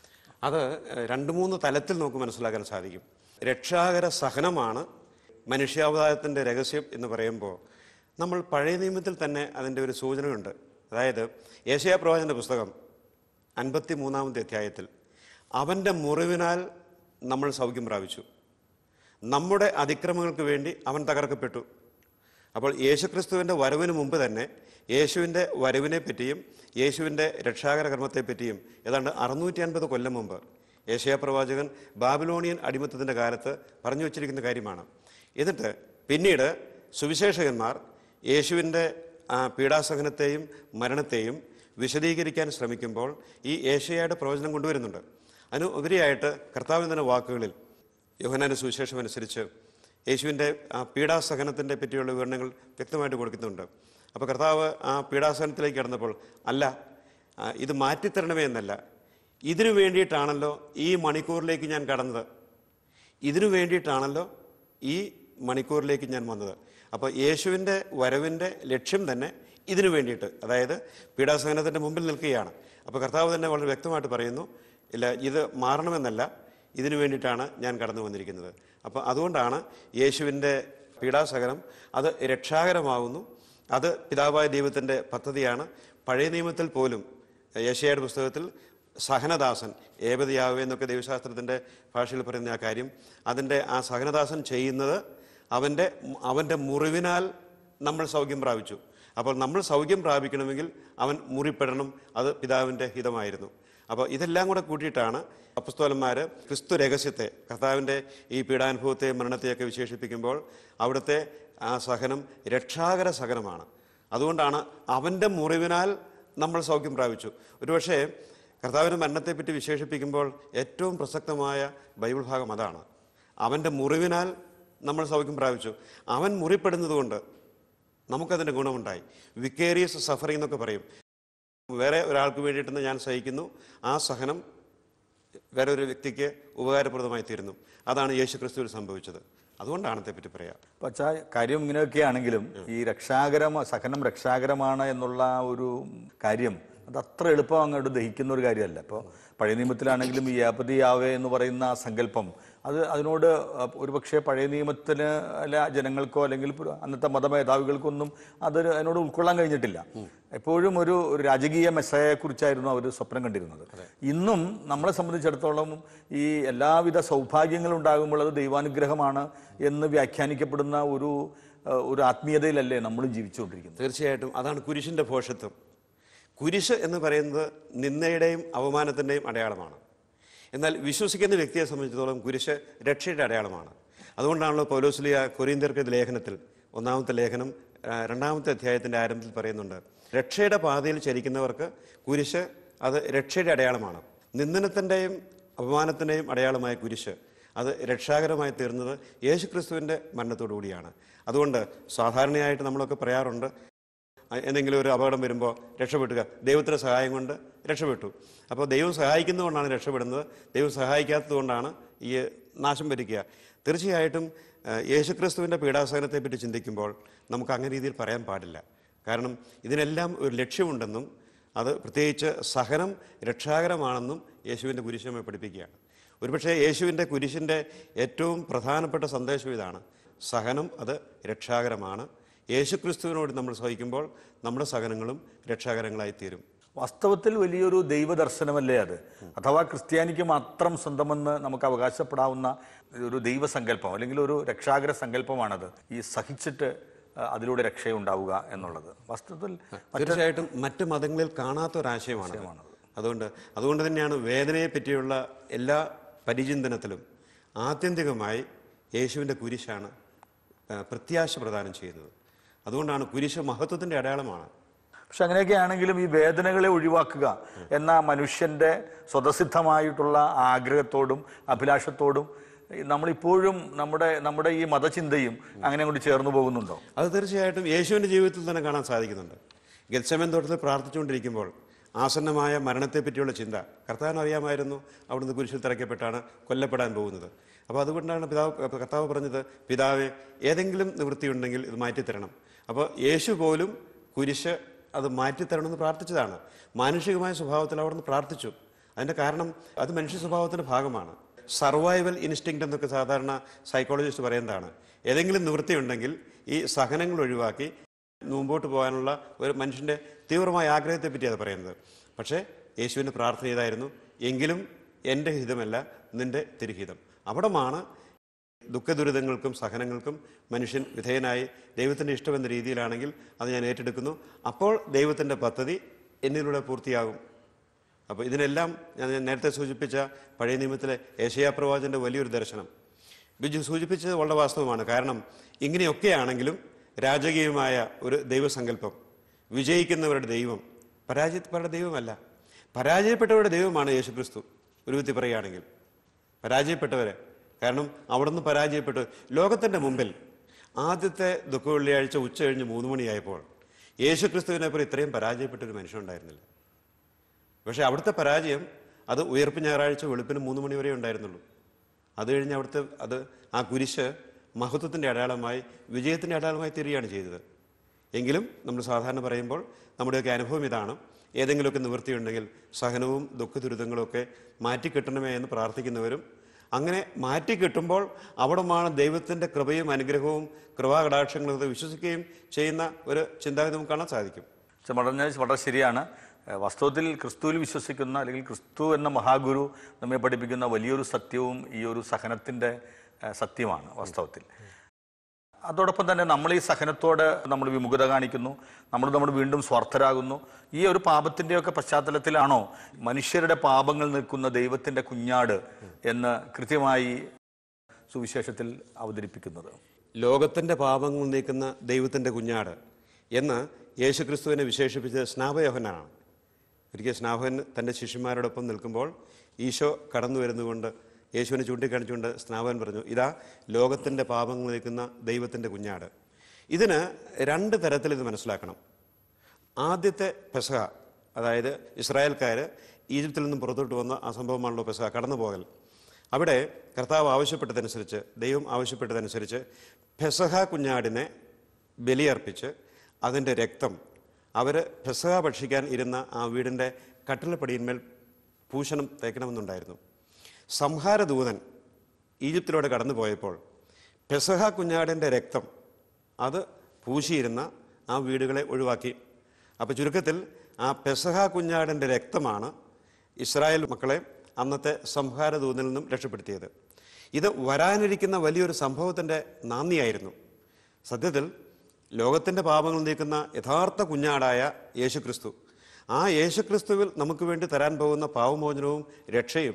അത് രണ്ട് മൂന്ന് തലത്തിൽ നമുക്ക് മനസ്സിലാക്കാൻ സാധിക്കും രക്ഷാകര സഹനമാണ് മനുഷ്യാവതാരത്തിൻ്റെ രഹസ്യം എന്ന് പറയുമ്പോൾ നമ്മൾ പഴയ നിയമത്തിൽ തന്നെ അതിൻ്റെ ഒരു സൂചനയുണ്ട് അതായത് ഏഷ്യാ പ്രവാചൻ്റെ പുസ്തകം അൻപത്തി മൂന്നാമത്തെ അധ്യായത്തിൽ അവൻ്റെ മുറിവിനാൽ നമ്മൾ സൗഖ്യം പ്രാപിച്ചു നമ്മുടെ അതിക്രമങ്ങൾക്ക് വേണ്ടി അവൻ തകർക്കപ്പെട്ടു അപ്പോൾ യേശുക്രിസ്തുവിൻ്റെ വരവിന് മുമ്പ് തന്നെ യേശുവിൻ്റെ വരവിനെ പറ്റിയും യേശുവിൻ്റെ രക്ഷാകര കർമ്മത്തെ പറ്റിയും ഏതാണ്ട് അറുന്നൂറ്റി അൻപത് കൊല്ലം മുമ്പ് ഏഷ്യാ പ്രവാചകൻ ബാബിലോണിയൻ അടിമത്തത്തിൻ്റെ കാലത്ത് പറഞ്ഞു വച്ചിരിക്കുന്ന കാര്യമാണ് എന്നിട്ട് പിന്നീട് സുവിശേഷകന്മാർ യേശുവിൻ്റെ ആ, പീഡാസഹനത്തെയും മരണത്തെയും വിശദീകരിക്കാൻ ശ്രമിക്കുമ്പോൾ ഈ ഏഷ്യയുടെ പ്രവചനം കൊണ്ടുവരുന്നുണ്ട് അതിന് ഉപരിയായിട്ട് കർത്താവിൻ്റെ തന്നെ വാക്കുകളിൽ യോഹനാന്റെ സുവിശേഷം അനുസരിച്ച് യേശുവിൻ്റെ ആ പീഡാസഹനത്തിൻ്റെ പറ്റിയുള്ള വിവരണങ്ങൾ വ്യക്തമായിട്ട് കൊടുക്കുന്നുണ്ട് അപ്പോൾ കർത്താവ് ആ പീഡാസഹനത്തിലേക്ക് കടന്നപ്പോൾ അല്ല ആ, ഇത് മാറ്റിത്തരണമേ എന്നല്ല ഇതിനു വേണ്ടിയിട്ടാണല്ലോ ഈ മണിക്കൂറിലേക്ക് ഞാൻ കടന്നത് ഇതിനു വേണ്ടിയിട്ടാണല്ലോ ഈ മണിക്കൂറിലേക്ക് ഞാൻ വന്നത് അപ്പോൾ യേശുവിൻ്റെ വരവിൻ്റെ ലക്ഷ്യം തന്നെ ഇതിനു വേണ്ടിയിട്ട് അതായത് പീഡാസഹനത്തിൻ്റെ മുമ്പിൽ നിൽക്കുകയാണ് അപ്പോൾ കർത്താവ് തന്നെ വളരെ വ്യക്തമായിട്ട് പറയുന്നു ഇല്ല ഇത് മാറണമെന്നല്ല ഇതിനു വേണ്ടിയിട്ടാണ് ഞാൻ കടന്നു വന്നിരിക്കുന്നത് അപ്പോൾ അതുകൊണ്ടാണ് യേശുവിൻ്റെ പീഡാസഹനം അത് രക്ഷാകരമാകുന്നു അത് പിതാവായ ദൈവത്തിൻ്റെ പദ്ധതിയാണ് പഴയ നിയമത്തിൽ പോലും യേശയുടെ പുസ്തകത്തിൽ സഹനദാസൻ ഏപതിയാവേ എന്നൊക്കെ ദൈവശാസ്ത്രത്തിൻ്റെ ഭാഷയിൽ പറയുന്ന ആ കാര്യം അതിൻ്റെ ആ സഹനദാസൻ ചെയ്യുന്നത് അവൻ്റെ അവൻ്റെ മുറിവിനാൽ നമ്മൾ സൗഖ്യം പ്രാപിച്ചു അപ്പോൾ നമ്മൾ സൗഖ്യം പ്രാപിക്കണമെങ്കിൽ അവൻ മുറിപ്പെടണം അത് പിതാവിൻ്റെ ഹിതമായിരുന്നു അപ്പോൾ ഇതെല്ലാം കൂടെ കൂട്ടിയിട്ടാണ് അപ്പസ്തോലന്മാർ ക്രിസ്തു രഹസ്യത്തെ കർത്താവിൻ്റെ ഈ പീഡാനുഭവത്തെ മരണത്തെയൊക്കെ വിശേഷിപ്പിക്കുമ്പോൾ അവിടുത്തെ ആ സഹനം രക്ഷാകര സഹനമാണ് അതുകൊണ്ടാണ് അവൻ്റെ മുറിവിനാൽ നമ്മൾ സൗഖ്യം പ്രാപിച്ചു ഒരുപക്ഷേ കർത്താവിൻ്റെ മരണത്തെപ്പറ്റി വിശേഷിപ്പിക്കുമ്പോൾ ഏറ്റവും പ്രസക്തമായ ബൈബിൾ ഭാഗം അതാണ് അവൻ്റെ മുറിവിനാൽ നമ്മൾ സൗഖ്യം പ്രാപിച്ചു അവൻ മുറിപ്പെടുന്നതുകൊണ്ട് നമുക്കതിൻ്റെ ഗുണമുണ്ടായി വിക്കേറിയസ് സഫറിംഗ് എന്നൊക്കെ പറയും വേറെ ഒരാൾക്ക് വേണ്ടിയിട്ടെന്ന് ഞാൻ സഹിക്കുന്നു ആ സഹനം വേറെ ഒരു വ്യക്തിക്ക് ഉപകാരപ്രദമായി തീരുന്നു അതാണ് യേശു ക്രിസ്തുവിൽ സംഭവിച്ചത് അതുകൊണ്ടാണ് ഇതേപ്പറ്റി പറയാം പക്ഷേ കാര്യം ഇങ്ങനെയൊക്കെ ആണെങ്കിലും ഈ രക്ഷാകരം സഹനം രക്ഷാകരമാണ് എന്നുള്ള ഒരു കാര്യം അത് അത്ര എളുപ്പം അങ്ങോട്ട് ദഹിക്കുന്ന ഒരു കാര്യമല്ല ഇപ്പോൾ പഴയ നിയമത്തിലാണെങ്കിലും ഈ ഏപതി യാവേ എന്ന് പറയുന്ന ആ സങ്കല്പം അത് അതിനോട് അഹ് ഒരുപക്ഷെ പഴയ നിയമത്തിന് അല്ല ജനങ്ങൾക്കോ അല്ലെങ്കിൽ പുര- അന്നത്തെ മതമേധാവികൾക്കൊന്നും അത് അതിനോട് ഉൾക്കൊള്ളാൻ കഴിഞ്ഞിട്ടില്ല എപ്പോഴും ഒരു ഒരു രാജകീയ മെസ്സയെക്കുറിച്ചായിരുന്നു അവർ സ്വപ്നം കണ്ടിരുന്നത് ഇന്നും നമ്മളെ സംബന്ധിച്ചിടത്തോളം ഈ എല്ലാവിധ സൗഭാഗ്യങ്ങളും ഉണ്ടാകുമ്പോൾ അത് ദൈവാനുഗ്രഹമാണ് എന്ന് വ്യാഖ്യാനിക്കപ്പെടുന്ന ഒരു അഹ് ഒരു ആത്മീയതയിലല്ലേ നമ്മളും ജീവിച്ചുകൊണ്ടിരിക്കുന്നത് തീർച്ചയായിട്ടും അതാണ് കുരിശിൻ്റെ ഭോഷത്വം കുരിശ് എന്ന് പറയുന്നത് നിന്ദയുടെയും അവമാനത്തിൻ്റെയും അടയാളമാണ് എന്നാൽ വിശ്വസിക്കുന്ന വ്യക്തിയെ സംബന്ധിച്ചിടത്തോളം കുരിശ് രക്ഷയുടെ അടയാളമാണ് അതുകൊണ്ടാണല്ലോ പൗലോസ്ലിയ കൊരീന്ത്യർക്ക് ലേഖനത്തിൽ ഒന്നാമത്തെ ലേഖനം ആ, രണ്ടാമത്തെ അധ്യായത്തിൻ്റെ ആരംഭത്തിൽ പറയുന്നുണ്ട് രക്ഷയുടെ പാതയിൽ ചരിക്കുന്നവർക്ക് കുരിശ് അത് രക്ഷയുടെ അടയാളമാണ് നിന്ദനത്തിൻ്റെയും അപമാനത്തിൻ്റെയും അടയാളമായ കുരിശ് അത് രക്ഷാകരമായി തീർന്നത് യേശുക്രിസ്തുവിൻ്റെ മരണത്തോടു കൂടിയാണ് അതുകൊണ്ട് സാധാരണയായിട്ട് നമ്മളൊക്കെ പറയാറുണ്ട് അ- എന്തെങ്കിലും ഒരു അപകടം വരുമ്പോൾ രക്ഷപ്പെട്ടുക ദൈവത്തിൻ്റെ സഹായം കൊണ്ട് രക്ഷപ്പെട്ടു അപ്പോൾ ദൈവം സഹായിക്കുന്നതുകൊണ്ടാണ് രക്ഷപ്പെടുന്നത് ദൈവം സഹായിക്കാത്തതുകൊണ്ടാണ് ഈ നാശം വരിക്കുക തീർച്ചയായിട്ടും ആ, യേശുക്രിസ്തുവിൻ്റെ പീഡാസഹനത്തെപ്പറ്റി ചിന്തിക്കുമ്പോൾ നമുക്ക് അങ്ങനെ രീതിയിൽ പറയാൻ പാടില്ല കാരണം ഇതിനെല്ലാം ഒരു ലക്ഷ്യമുണ്ടെന്നും അത് പ്രത്യേകിച്ച് സഹനം രക്ഷാകരമാണെന്നും യേശുവിൻ്റെ കുരിശമ്മെ പഠിപ്പിക്കുകയാണ് ഒരുപക്ഷെ യേശുവിൻ്റെ കുരിശിൻ്റെ ഏറ്റവും പ്രധാനപ്പെട്ട സന്ദേശം ഇതാണ് സഹനം അത് രക്ഷാകരമാണ് യേശുക്രിസ്തുവിനോട് നമ്മൾ സഹിക്കുമ്പോൾ നമ്മുടെ സഹനങ്ങളും രക്ഷാകരങ്ങളായി തീരും വാസ്തവത്തിൽ വലിയൊരു ദൈവദർശനമല്ലേ അത് അഥവാ ക്രിസ്ത്യാനിക്ക് മാത്രം സ്വന്തമെന്ന് നമുക്ക് അവകാശപ്പെടാവുന്ന ഒരു ദൈവസങ്കല്പം അല്ലെങ്കിൽ ഒരു രക്ഷാകര സങ്കല്പമാണത് ഈ സഹിച്ചിട്ട് ആ, അതിലൂടെ രക്ഷയുണ്ടാവുക എന്നുള്ളത് വാസ്തവത്തിൽ തീർച്ചയായിട്ടും മറ്റ് മതങ്ങളിൽ കാണാത്ത ഒരാശയമാണ് അതുകൊണ്ട് അതുകൊണ്ട് തന്നെയാണ് വേദനയെ പറ്റിയുള്ള എല്ലാ പരിചിന്തനത്തിലും ആത്യന്തികമായി യേശുവിൻ്റെ കുരിശാണ് ആ, പ്രത്യാശ പ്രദാനം ചെയ്യുന്നത് അതുകൊണ്ടാണ് കുരിശ് മഹത്വത്തിൻ്റെ അടയാളമാണ് പക്ഷെ അങ്ങനെയൊക്കെ ആണെങ്കിലും ഈ വേദനകളെ ഒഴിവാക്കുക എന്ന മനുഷ്യന്റെ സ്വതസിദ്ധമായിട്ടുള്ള ആഗ്രഹത്തോടും അഭിലാഷത്തോടും ഈ നമ്മളിപ്പോഴും നമ്മുടെ നമ്മുടെ ഈ മതചിന്തയും അങ്ങനെ കൊണ്ട് ചേർന്ന് പോകുന്നുണ്ടോ അത് തീർച്ചയായിട്ടും യേശുവിൻ്റെ ജീവിതത്തിൽ തന്നെ കാണാൻ സാധിക്കുന്നുണ്ട് ഗത്സമൻ തോട്ടത്തിൽ പ്രാർത്ഥിച്ചുകൊണ്ടിരിക്കുമ്പോൾ ആസന്നമായ മരണത്തെപ്പറ്റിയുള്ള ചിന്ത കർത്താവിന് അറിയാമായിരുന്നു അവിടുന്ന് കുരിശിൽ തറയ്ക്കപ്പെട്ടാണ് കൊല്ലപ്പെടാൻ പോകുന്നത് അപ്പോൾ അതുകൊണ്ടാണ് പിതാവ് കർത്താവ് പറഞ്ഞത് പിതാവെ ഏതെങ്കിലും നിവൃത്തിയുണ്ടെങ്കിൽ ഇത് മാറ്റിത്തരണം അപ്പോൾ യേശു പോലും കുരിശ് അത് മാറ്റിത്തരണമെന്ന് പ്രാർത്ഥിച്ചതാണ് മാനുഷികമായ സ്വഭാവത്തിൽ അവിടുന്ന് പ്രാർത്ഥിച്ചു അതിൻ്റെ കാരണം അത് മനുഷ്യ സ്വഭാവത്തിൻ്റെ ഭാഗമാണ് സർവൈവൽ ഇൻസ്റ്റിങ്ക്റ്റ് എന്നൊക്കെ സാധാരണ സൈക്കോളജിസ്റ്റ് പറയുന്നതാണ് ഏതെങ്കിലും നിവൃത്തിയുണ്ടെങ്കിൽ ഈ സഹനങ്ങൾ ഒഴിവാക്കി മുമ്പോട്ട് പോകാനുള്ള ഒരു മനുഷ്യൻ്റെ തീവ്രമായ ആഗ്രഹത്തെ പറ്റി അത് പറയുന്നത് പക്ഷേ യേശുവിൻ്റെ പ്രാർത്ഥന ഇതായിരുന്നു എങ്കിലും എൻ്റെ ഹിതമല്ല നിൻ്റെ തിരുഹിതം അവിടമാണ് ദുഃഖദുരിതങ്ങൾക്കും സഹനങ്ങൾക്കും മനുഷ്യൻ വിധേയനായി ദൈവത്തിൻ്റെ ഇഷ്ടമെന്ന രീതിയിലാണെങ്കിൽ അത് ഞാൻ ഏറ്റെടുക്കുന്നു അപ്പോൾ ദൈവത്തിൻ്റെ പദ്ധതി എന്നിലൂടെ പൂർത്തിയാകും അപ്പോൾ ഇതിനെല്ലാം ഞാൻ ഞാൻ നേരത്തെ സൂചിപ്പിച്ച പഴയ നിയമത്തിലെ ഏഷ്യാ പ്രവാചൻ്റെ വലിയൊരു ദർശനം ബിജു സൂചിപ്പിച്ചത് വളരെ വാസ്തവമാണ് കാരണം ഇങ്ങനെയൊക്കെയാണെങ്കിലും രാജകീയമായ ഒരു ദൈവസങ്കല്പം വിജയിക്കുന്നവരുടെ ദൈവം പരാജയപ്പെട്ടവരുടെ ദൈവമല്ല പരാജയപ്പെട്ടവരുടെ ദൈവമാണ് യേശുക്രിസ്തു ഒരു വിധത്തിൽ പറയുകയാണെങ്കിൽ പരാജയപ്പെട്ടവരെ കാരണം അവിടുന്ന് പരാജയപ്പെട്ടു ലോകത്തിൻ്റെ മുമ്പിൽ ആദ്യത്തെ ദുഃഖ വെള്ളിയാഴ്ച ഉച്ച കഴിഞ്ഞ് മൂന്ന് മണിയായപ്പോൾ യേശുക്രിസ്തുവിനെപ്പോൾ ഇത്രയും പരാജയപ്പെട്ട ഒരു മനുഷ്യനുണ്ടായിരുന്നില്ല പക്ഷേ അവിടുത്തെ പരാജയം അത് ഉയർപ്പ് ഞായറാഴ്ച വെളുപ്പിന് മൂന്ന് മണി വരെ ഉണ്ടായിരുന്നുള്ളൂ അത് കഴിഞ്ഞ് അവിടുത്തെ അത് ആ കുരിശ് മഹത്വത്തിൻ്റെ അടയാളമായി വിജയത്തിൻ്റെ അടയാളമായി തീരുകയാണ് ചെയ്തത് എങ്കിലും നമ്മൾ സാധാരണ പറയുമ്പോൾ നമ്മുടെയൊക്കെ അനുഭവം ഇതാണ് ഏതെങ്കിലുമൊക്കെ നിവൃത്തിയുണ്ടെങ്കിൽ സഹനവും ദുഃഖ ദുരിതങ്ങളൊക്കെ മാറ്റിക്കിട്ടണമേ എന്ന് പ്രാർത്ഥിക്കുന്നവരും അങ്ങനെ മാറ്റിക്കിട്ടുമ്പോൾ അവിടമാണ് ദൈവത്തിൻ്റെ കൃപയും അനുഗ്രഹവും കൃപാകടാക്ഷങ്ങളും ഒക്കെ വിശ്വസിക്കുകയും ചെയ്യുന്ന ഒരു ചിന്താഗതി നമുക്ക് കാണാൻ സാധിക്കും പക്ഷെ പറഞ്ഞ വളരെ ശരിയാണ് ഏഹ് വാസ്തവത്തിൽ ക്രിസ്തുവിൽ വിശ്വസിക്കുന്ന അല്ലെങ്കിൽ ക്രിസ്തു എന്ന മഹാഗുരു നമ്മെ പഠിപ്പിക്കുന്ന വലിയൊരു സത്യവും ഈ ഒരു സഹനത്തിൻ്റെ ഏഹ് സത്യമാണ് വാസ്തവത്തിൽ അതോടൊപ്പം തന്നെ നമ്മൾ ഈ സഹനത്തോട് നമ്മൾ വിമുഖത കാണിക്കുന്നു നമ്മൾ നമ്മൾ വീണ്ടും സ്വാർത്ഥരാകുന്നു ഈ ഒരു പാപത്തിൻ്റെയൊക്കെ പശ്ചാത്തലത്തിലാണോ മനുഷ്യരുടെ പാപങ്ങൾ നിൽക്കുന്ന ദൈവത്തിൻ്റെ കുഞ്ഞാട് എന്ന് കൃത്യമായി സുവിശേഷത്തിൽ അവതരിപ്പിക്കുന്നത് ലോകത്തിൻ്റെ പാപങ്ങൾ നീക്കുന്ന ദൈവത്തിൻ്റെ കുഞ്ഞാട് എന്ന് യേശുക്രിസ്തുവിനെ വിശേഷിപ്പിച്ചത് സ്നാപയോഹനാണ് ഒരിക്കൽ സ്നാപകൻ തൻ്റെ ശിഷ്യന്മാരോടൊപ്പം നിൽക്കുമ്പോൾ ഈശോ കടന്നു വരുന്നതുകൊണ്ട് യേശുവിനെ ചൂണ്ടിക്കാണിച്ചുകൊണ്ട് സ്നാപകൻ പറഞ്ഞു ഇതാ ലോകത്തിൻ്റെ പാപങ്ങൾ നീക്കുന്ന ദൈവത്തിൻ്റെ കുഞ്ഞാട് ഇതിന് രണ്ട് തരത്തിൽ ഇത് മനസ്സിലാക്കണം ആദ്യത്തെ പെസഹ അതായത് ഇസ്രായേൽക്കാർ ഈജിപ്തിൽ നിന്നും പുറത്തോട്ട് വന്ന ആ സംഭവമാണല്ലോ പെസഹ കടന്നുപോകൽ അവിടെ കർത്താവ് ആവശ്യപ്പെട്ടതനുസരിച്ച് ദൈവം ആവശ്യപ്പെട്ടതനുസരിച്ച് പെസഹ കുഞ്ഞാടിനെ ബലിയർപ്പിച്ച് അതിൻ്റെ രക്തം അവർ പെസഹ ഭക്ഷിക്കാൻ ഇരുന്ന ആ വീടിൻ്റെ കട്ടിളപ്പടിയിന്മേൽ പൂഷണം തേക്കണമെന്നുണ്ടായിരുന്നു സംഹാരദൂതൻ ഈജിപ്തിലൂടെ കടന്നു പോയപ്പോൾ പെസഹ കുഞ്ഞാടിൻ്റെ രക്തം അത് പൂശിയിരുന്ന ആ വീടുകളെ ഒഴിവാക്കി അപ്പോൾ ചുരുക്കത്തിൽ ആ പെസഹ കുഞ്ഞാടിൻ്റെ രക്തമാണ് ഇസ്രായേൽ മക്കളെ അന്നത്തെ സംഹാരദൂതിൽ നിന്നും രക്ഷപ്പെടുത്തിയത് ഇത് വരാനിരിക്കുന്ന വലിയൊരു സംഭവത്തിൻ്റെ നാന്ദിയായിരുന്നു സത്യത്തിൽ ലോകത്തിൻ്റെ പാപങ്ങൾ നീക്കുന്ന യഥാർത്ഥ കുഞ്ഞാടായ യേശുക്രിസ്തു ആ യേശുക്രിസ്തുവിൽ നമുക്ക് വേണ്ടി തരാൻ പോകുന്ന പാവമോചനവും രക്ഷയും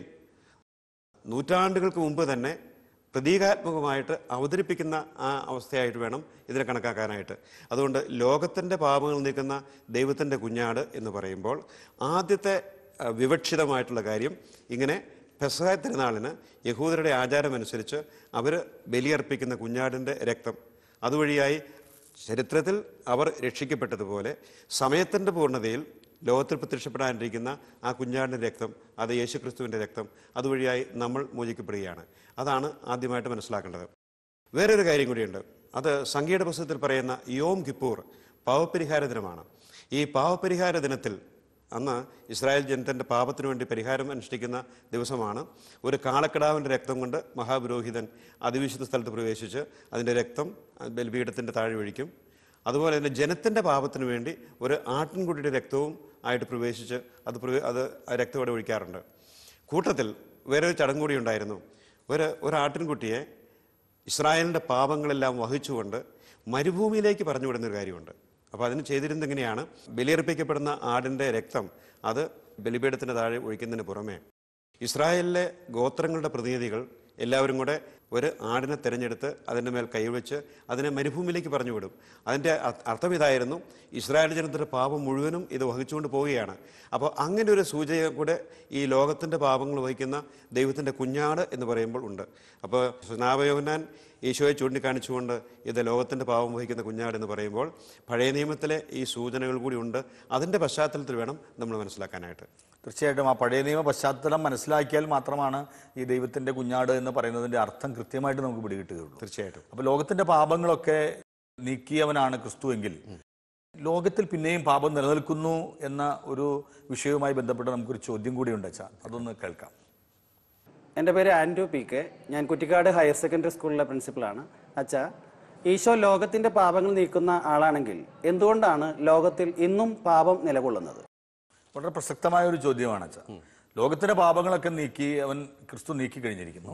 നൂറ്റാണ്ടുകൾക്ക് മുമ്പ് തന്നെ പ്രതീകാത്മകമായിട്ട് അവതരിപ്പിക്കുന്ന ആ അവസ്ഥയായിട്ട് വേണം ഇതിനെ കണക്കാക്കാനായിട്ട് അതുകൊണ്ട് ലോകത്തിൻ്റെ പാപങ്ങൾ നീക്കുന്ന ദൈവത്തിൻ്റെ കുഞ്ഞാട് എന്ന് പറയുമ്പോൾ ആദ്യത്തെ ആ, വിവക്ഷിതമായിട്ടുള്ള കാര്യം ഇങ്ങനെ പെസഹ തിരുനാളിന് യഹൂദരുടെ ആചാരമനുസരിച്ച് അവർ ബലിയർപ്പിക്കുന്ന കുഞ്ഞാടിൻ്റെ രക്തം അതുവഴിയായി ചരിത്രത്തിൽ അവർ രക്ഷിക്കപ്പെട്ടതുപോലെ സമയത്തിൻ്റെ പൂർണ്ണതയിൽ ലോകത്തിൽ പ്രത്യക്ഷപ്പെടാനിരിക്കുന്ന ആ കുഞ്ഞാടിൻ്റെ രക്തം അത് യേശുക്രിസ്തുവിൻ്റെ രക്തം അതുവഴിയായി നമ്മൾ മോചിക്കപ്പെടുകയാണ് അതാണ് ആദ്യമായിട്ട് മനസ്സിലാക്കേണ്ടത് വേറൊരു കാര്യം കൂടിയുണ്ട് അത് സംഗീത പുസ്തകത്തിൽ പറയുന്ന യോം കിപ്പൂർ പാവപരിഹാര ദിനമാണ് ഈ പാവപരിഹാര ദിനത്തിൽ അന്ന് ഇസ്രായേൽ ജനത്തിൻ്റെ പാപത്തിനു വേണ്ടി പരിഹാരം അനുഷ്ഠിക്കുന്ന ദിവസമാണ് ഒരു കാളക്കിടാവിൻ്റെ രക്തം കൊണ്ട് മഹാപുരോഹിതൻ അതിവിശുദ്ധ സ്ഥലത്ത് പ്രവേശിച്ച് അതിൻ്റെ രക്തം ബലിപീഠത്തിൻ്റെ താഴെ ഒഴിക്കും അതുപോലെ തന്നെ ജനത്തിൻ്റെ പാപത്തിനു വേണ്ടി ഒരു ആട്ടിൻകുട്ടിയുടെ രക്തവും ആയിട്ട് പ്രവേശിച്ച് അത് പ്രവേ- അത് ആ രക്തം അവിടെ ഒഴിക്കാറുണ്ട് കൂട്ടത്തിൽ വേറെ ഒരു ചടങ്ങ് കൂടി ഉണ്ടായിരുന്നു ഒരു ഒരു ആട്ടിൻകുട്ടിയെ ഇസ്രായേലിൻ്റെ പാപങ്ങളെല്ലാം വഹിച്ചുകൊണ്ട് മരുഭൂമിയിലേക്ക് പറഞ്ഞു വിടുന്നൊരു കാര്യമുണ്ട് അപ്പോൾ അതിന് ചെയ്തിരുന്നത് എങ്ങനെയാണ് ബലിയർപ്പിക്കപ്പെടുന്ന ആടിൻ്റെ രക്തം അത് ബലിപീഠത്തിൻ്റെ താഴെ ഒഴിക്കുന്നതിന് പുറമെ ഇസ്രായേലിലെ ഗോത്രങ്ങളുടെ പ്രതിനിധികൾ എല്ലാവരും കൂടെ ഒരു ആടിനെ തിരഞ്ഞെടുത്ത് അതിൻ്റെ മേൽ കൈവച്ച് അതിനെ മരുഭൂമിയിലേക്ക് പറഞ്ഞു വിടും അതിൻ്റെ അ- അർത്ഥം ഇതായിരുന്നു ഇസ്രായേൽ ജനത്തിൻ്റെ പാപം മുഴുവനും ഇത് വഹിച്ചുകൊണ്ട് പോവുകയാണ് അപ്പോൾ അങ്ങനെ ഒരു സൂചന കൂടെ ഈ ലോകത്തിൻ്റെ പാപങ്ങൾ വഹിക്കുന്ന ദൈവത്തിൻ്റെ കുഞ്ഞാട് എന്ന് പറയുമ്പോൾ ഉണ്ട് അപ്പോൾ സ്നാപയോഹന്നാൻ ഈശോയെ ചൂണ്ടിക്കാണിച്ചുകൊണ്ട് ഇത് ലോകത്തിൻ്റെ പാപം വഹിക്കുന്ന കുഞ്ഞാട് എന്ന് പറയുമ്പോൾ പഴയ നിയമത്തിലെ ഈ സൂചനകൾ കൂടി ഉണ്ട് അതിൻ്റെ പശ്ചാത്തലത്തിൽ വേണം നമ്മൾ മനസ്സിലാക്കാനായിട്ട് തീർച്ചയായിട്ടും ആ പഴയ നിയമ പശ്ചാത്തലം മനസ്സിലാക്കിയാൽ മാത്രമാണ് ഈ ദൈവത്തിൻ്റെ കുഞ്ഞാട് എന്ന് പറയുന്നതിൻ്റെ അർത്ഥം കൃത്യമായിട്ട് നമുക്ക് പിടികിട്ടുകയുള്ളൂ തീർച്ചയായിട്ടും അപ്പോൾ ലോകത്തിൻ്റെ പാപങ്ങളൊക്കെ നീക്കിയവനാണ് ക്രിസ്തു എങ്കിൽ ലോകത്തിൽ പിന്നെയും പാപം നിലനിൽക്കുന്നു എന്ന ഒരു വിഷയവുമായി ബന്ധപ്പെട്ട് നമുക്കൊരു ചോദ്യം കൂടി ഉണ്ട് അച്ഛാ അതൊന്ന് കേൾക്കാം എൻ്റെ പേര് ആൻഡ്രു പി കെ ഞാൻ കുറ്റിക്കാട് ഹയർ സെക്കൻഡറി സ്കൂളിലെ പ്രിൻസിപ്പളാണ് അച്ഛാ ഈശോ ലോകത്തിൻ്റെ പാപങ്ങൾ നീക്കുന്ന ആളാണെങ്കിൽ എന്തുകൊണ്ടാണ് ലോകത്തിൽ ഇന്നും പാപം നിലകൊള്ളുന്നത് വളരെ പ്രസക്തമായ ഒരു ചോദ്യമാണ് അച്ഛാ ലോകത്തിന്റെ പാപങ്ങളൊക്കെ നീക്കി അവൻ ക്രിസ്തു നീക്കി കഴിഞ്ഞിരിക്കുന്നു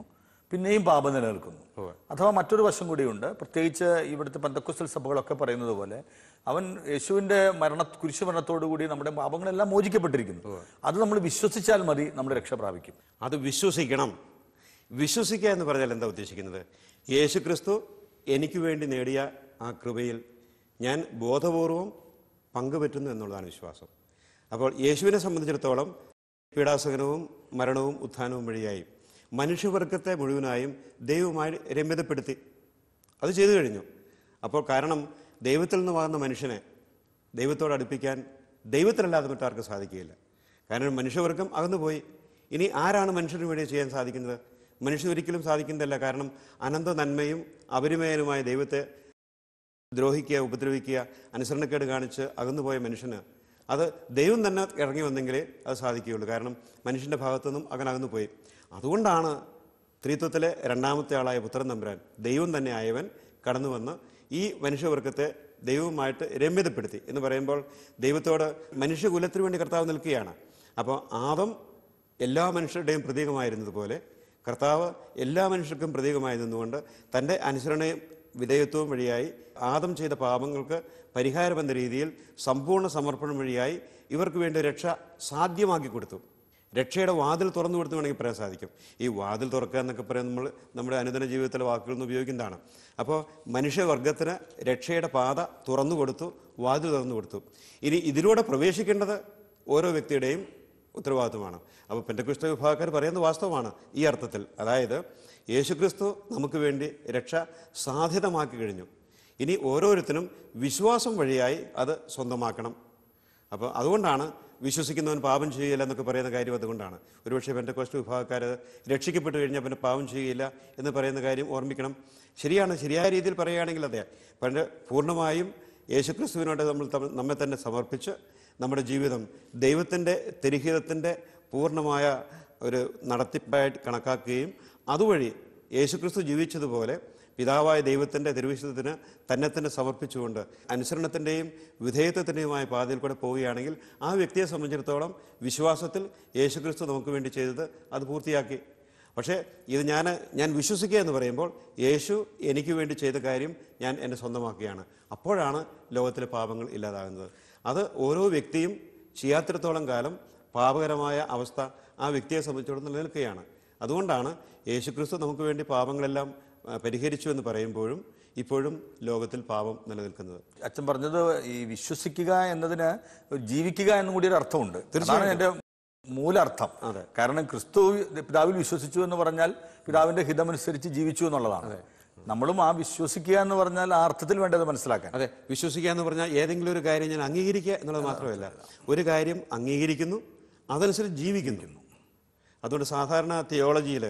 പിന്നെയും പാപം നിലനിൽക്കുന്നു അഥവാ മറ്റൊരു വശം കൂടിയുണ്ട് പ്രത്യേകിച്ച് ഇവിടുത്തെ പന്തക്കുസൽ സഭകളൊക്കെ പറയുന്നത് പോലെ അവൻ യേശുവിന്റെ മരണ കുരിശു മരണത്തോടുകൂടി നമ്മുടെ പാപങ്ങളെല്ലാം മോചിക്കപ്പെട്ടിരിക്കുന്നു അത് നമ്മൾ വിശ്വസിച്ചാൽ മതി നമ്മൾ രക്ഷ പ്രാപിക്കും അത് വിശ്വസിക്കണം വിശ്വസിക്കുക എന്ന് പറഞ്ഞാൽ എന്താ ഉദ്ദേശിക്കുന്നത് യേശു ക്രിസ്തു എനിക്ക് വേണ്ടി നേടിയ ആ കൃപയിൽ ഞാൻ ബോധപൂർവം പങ്കുപറ്റുന്നു എന്നുള്ളതാണ് വിശ്വാസം അപ്പോൾ യേശുവിനെ സംബന്ധിച്ചിടത്തോളം പീഡാസകനവും മരണവും ഉത്ഥാനവും വഴിയായി മനുഷ്യവർഗത്തെ മുഴുവനായും ദൈവമായി രമ്യതപ്പെടുത്തി അത് ചെയ്തു കഴിഞ്ഞു അപ്പോൾ കാരണം ദൈവത്തിൽ നിന്ന് വാങ്ങുന്ന മനുഷ്യനെ ദൈവത്തോട് അടുപ്പിക്കാൻ ദൈവത്തിലല്ലാതെ മറ്റാർക്കും സാധിക്കുകയില്ല കാരണം മനുഷ്യവർഗം അകന്നുപോയി ഇനി ആരാണ് മനുഷ്യന് വേണ്ടി ചെയ്യാൻ സാധിക്കുന്നത് മനുഷ്യൻ ഒരിക്കലും സാധിക്കുന്നതല്ല കാരണം അനന്ത നന്മയും അപരിമയനുമായ ദൈവത്തെ ദ്രോഹിക്കുക ഉപദ്രവിക്കുക അനുസരണക്കേട് കാണിച്ച് അകന്നുപോയ മനുഷ്യന് അത് ദൈവം തന്നെ ഇറങ്ങി വന്നെങ്കിലേ അത് സാധിക്കുകയുള്ളൂ കാരണം മനുഷ്യൻ്റെ ഭാഗത്തുനിന്നും അകനകന്നു പോയി അതുകൊണ്ടാണ് ത്രിത്വത്തിലെ രണ്ടാമത്തെ ആളായ പുത്രൻ തമ്പുരാൻ ദൈവം തന്നെ ആയവൻ കടന്നു വന്ന് ഈ മനുഷ്യവർഗത്തെ ദൈവവുമായിട്ട് രമ്യതപ്പെടുത്തി എന്ന് പറയുമ്പോൾ ദൈവത്തോട് മനുഷ്യകുലത്തിന് വേണ്ടി കർത്താവ് നിൽക്കുകയാണ് അപ്പോൾ ആദം എല്ലാ മനുഷ്യരുടെയും പ്രതീകമായിരുന്നതുപോലെ കർത്താവ് എല്ലാ മനുഷ്യർക്കും പ്രതീകമായി നിന്നുകൊണ്ട് തൻ്റെ അനുസരണയും വിധേയത്വവും വഴിയായി ആദം ചെയ്ത പാപങ്ങൾക്ക് പരിഹാരമെന്ന രീതിയിൽ സമ്പൂർണ്ണ സമർപ്പണം വഴിയായി ഇവർക്ക് വേണ്ടി രക്ഷ സാധ്യമാക്കി കൊടുത്തു രക്ഷയുടെ വാതിൽ തുറന്നു കൊടുത്തു വേണമെങ്കിൽ പറയാൻ സാധിക്കും ഈ വാതിൽ തുറക്കുക എന്നൊക്കെ പറയുന്നത് നമ്മൾ നമ്മുടെ അനുദിന ജീവിതത്തിലെ വാക്കുകളിൽ നിന്ന് ഉപയോഗിക്കുന്നതാണ് അപ്പോൾ മനുഷ്യവർഗത്തിന് രക്ഷയുടെ പാത തുറന്നു കൊടുത്തു വാതിൽ തുറന്നു കൊടുത്തു ഇനി ഇതിലൂടെ പ്രവേശിക്കേണ്ടത് ഓരോ വ്യക്തിയുടെയും ഉത്തരവാദിത്വമാണ് അപ്പോൾ പെൻറ്റക്രിസ്ത വിഭാഗക്കാർ പറയുന്നത് വാസ്തവമാണ് ഈ അർത്ഥത്തിൽ അതായത് യേശുക്രിസ്തു നമുക്ക് വേണ്ടി രക്ഷ സാധ്യതമാക്കി കഴിഞ്ഞു ഇനി ഓരോരുത്തരും വിശ്വാസം വഴിയായി അത് സ്വന്തമാക്കണം അപ്പോൾ അതുകൊണ്ടാണ് വിശ്വസിക്കുന്നവൻ പാപം ചെയ്യില്ല എന്നൊക്കെ പറയുന്ന കാര്യം അതുകൊണ്ടാണ് ഒരുപക്ഷെ പെൻറ്റക്കോസ്റ്റ് വിഭാഗക്കാർ രക്ഷിക്കപ്പെട്ട് കഴിഞ്ഞാൽ പിന്നെ പാപം ചെയ്യില്ല എന്ന് പറയുന്ന കാര്യം ഓർമ്മിക്കണം ശരിയാണ് ശരിയായ രീതിയിൽ പറയുകയാണെങ്കിൽ അതെ പണ്ട് പൂർണ്ണമായും യേശുക്രിസ്തുവിനോട് നമ്മൾ തമ്മ- നമ്മെ തന്നെ സമർപ്പിച്ച് നമ്മുടെ ജീവിതം ദൈവത്തിൻ്റെ തിരിഹിതത്തിൻ്റെ പൂർണ്ണമായ ഒരു നടത്തിപ്പായിട്ട് കണക്കാക്കുകയും അതുവഴി യേശുക്രിസ്തു ജീവിച്ചതുപോലെ പിതാവായ ദൈവത്തിൻ്റെ തിരുവിശുദ്ധത്തിന് തന്നെ തന്നെ സമർപ്പിച്ചുകൊണ്ട് അനുസരണത്തിൻ്റെയും വിധേയത്വത്തിൻ്റെയുമായ പാതയിൽ കൂടെ പോവുകയാണെങ്കിൽ ആ വ്യക്തിയെ സംബന്ധിച്ചിടത്തോളം വിശ്വാസത്തിൽ യേശുക്രിസ്തു നമുക്ക് വേണ്ടി ചെയ്തത് അത് പൂർത്തിയാക്കി പക്ഷേ ഇത് ഞാൻ ഞാൻ വിശ്വസിക്കുക എന്ന് പറയുമ്പോൾ യേശു എനിക്ക് വേണ്ടി ചെയ്ത കാര്യം ഞാൻ എൻ്റെ സ്വന്തമാക്കുകയാണ് അപ്പോഴാണ് ലോകത്തിലെ പാപങ്ങൾ ഇല്ലാതാകുന്നത് അത് ഓരോ വ്യക്തിയും ചെയ്യാത്തിടത്തോളം കാലം പാപകരമായ അവസ്ഥ ആ വ്യക്തിയെ സംബന്ധിച്ചിടത്തോളം നിലനിൽക്കുകയാണ് അതുകൊണ്ടാണ് യേശുക്രിസ്തു നമുക്ക് വേണ്ടി പാപങ്ങളെല്ലാം ആ, പരിഹരിച്ചു എന്ന് പറയുമ്പോഴും ഇപ്പോഴും ലോകത്തിൽ പാപം നിലനിൽക്കുന്നത് അച്ഛൻ പറഞ്ഞത് ഈ വിശ്വസിക്കുക എന്നതിന് ജീവിക്കുക എന്നും കൂടി ഒരു അർത്ഥമുണ്ട് അതാണ് എന്റെ മൂലർത്ഥം കാരണം ക്രിസ്തു പിതാവിൽ വിശ്വസിച്ചു എന്ന് പറഞ്ഞാൽ പിതാവിന്റെ ഹിതമനുസരിച്ച് ജീവിച്ചു എന്നുള്ളതാണ് നമ്മളും ആ വിശ്വസിക്കുക എന്ന് പറഞ്ഞാൽ ആ അർത്ഥത്തിൽ വേണ്ടത് മനസ്സിലാക്കാൻ അതെ വിശ്വസിക്കുക എന്ന് പറഞ്ഞാൽ ഏതെങ്കിലും ഒരു കാര്യം ഞാൻ അംഗീകരിക്കുക എന്നുള്ളത് മാത്രമല്ല ഒരു കാര്യം അംഗീകരിക്കുന്നു അതനുസരിച്ച് ജീവിക്കുന്നു അതുകൊണ്ട് സാധാരണ തിയോളജിയിൽ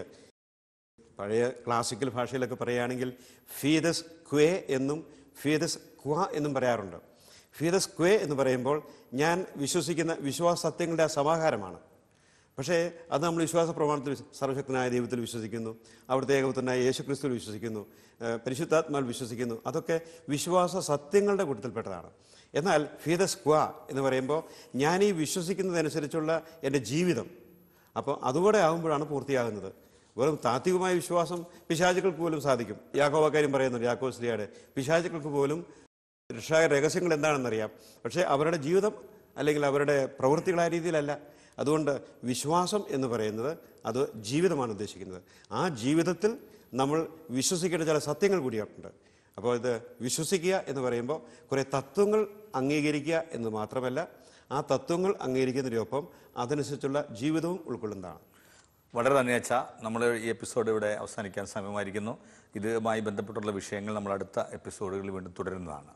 പഴയ ക്ലാസിക്കൽ ഭാഷയിലൊക്കെ പറയുകയാണെങ്കിൽ ഫീദസ് ക്വേ എന്നും ഫീദസ് ക്വ എന്നും പറയാറുണ്ട് ഫീദസ് ക്വേ എന്ന് പറയുമ്പോൾ ഞാൻ വിശ്വസിക്കുന്ന വിശ്വാസ സത്യങ്ങളുടെ ആ സമാഹാരമാണ് പക്ഷേ അത് നമ്മൾ വിശ്വാസ പ്രമാണത്തിൽ വിശ്വ- സർവശക്തനായ ദൈവത്തിൽ വിശ്വസിക്കുന്നു അവിടുത്തെ ഏകപുത്രനായ യേശു ക്രിസ്തുവിൽ വിശ്വസിക്കുന്നു ഏഹ് പരിശുദ്ധാത്മാവിൽ വിശ്വസിക്കുന്നു അതൊക്കെ വിശ്വാസ സത്യങ്ങളുടെ കൂട്ടത്തിൽപ്പെട്ടതാണ് എന്നാൽ ഫീദസ് ക്വ എന്ന് പറയുമ്പോൾ ഞാൻ ഈ വിശ്വസിക്കുന്നതനുസരിച്ചുള്ള എൻ്റെ ജീവിതം അപ്പോൾ അതുകൂടെ ആകുമ്പോഴാണ് പൂർത്തിയാകുന്നത് വെറും താത്വികമായ വിശ്വാസം പിശാചുക്കൾക്ക് പോലും സാധിക്കും യാക്കോവക്കാരും പറയുന്നുണ്ട് യാക്കോ ശ്രീയുടെ പിശാചുക്കൾക്ക് പോലും രക്ഷായ രഹസ്യങ്ങൾ എന്താണെന്നറിയാം പക്ഷേ അവരുടെ ജീവിതം അല്ലെങ്കിൽ അവരുടെ പ്രവൃത്തികൾ ആ രീതിയിലല്ല അതുകൊണ്ട് വിശ്വാസം എന്ന് പറയുന്നത് അത് ജീവിതമാണ് ഉദ്ദേശിക്കുന്നത് ആ ജീവിതത്തിൽ നമ്മൾ വിശ്വസിക്കേണ്ട ചില സത്യങ്ങൾ കൂടിയുണ്ട് അപ്പോൾ ഇത് വിശ്വസിക്കുക എന്ന് പറയുമ്പോൾ കുറേ തത്വങ്ങൾ അംഗീകരിക്കുക എന്ന് മാത്രമല്ല ആ തത്വങ്ങൾ അംഗീകരിക്കുന്നതിനൊപ്പം അതനുസരിച്ചുള്ള ജീവിതവും ഉൾക്കൊള്ളുന്നതാണ് വളരെ നന്ദി അച്ഛ നമ്മൾ ഈ എപ്പിസോഡ് ഇവിടെ അവസാനിക്കാൻ സമയമായിരിക്കുന്നു ഇതുമായി ബന്ധപ്പെട്ടുള്ള വിഷയങ്ങൾ നമ്മൾ അടുത്ത എപ്പിസോഡുകളിൽ വീണ്ടും തുടരുന്നതാണ്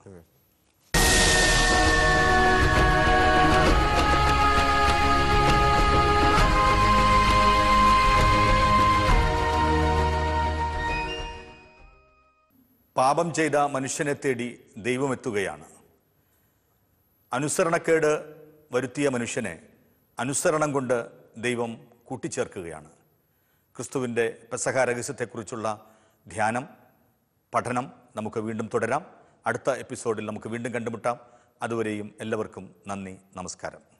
പാപം ചെയ്ത മനുഷ്യനെ തേടി ദൈവമെത്തുകയാണ് അനുസരണക്കേട് വരുത്തിയ മനുഷ്യനെ അനുസരണം കൊണ്ട് ദൈവം കൂട്ടിച്ചേർക്കുകയാണ് ക്രിസ്തുവിൻ്റെ പെസഹ രഹസ്യത്തെക്കുറിച്ചുള്ള ധ്യാനം പഠനം നമുക്ക് വീണ്ടും തുടരാം അടുത്ത എപ്പിസോഡിൽ നമുക്ക് വീണ്ടും കണ്ടുമുട്ടാം അതുവരെയും എല്ലാവർക്കും നന്ദി നമസ്കാരം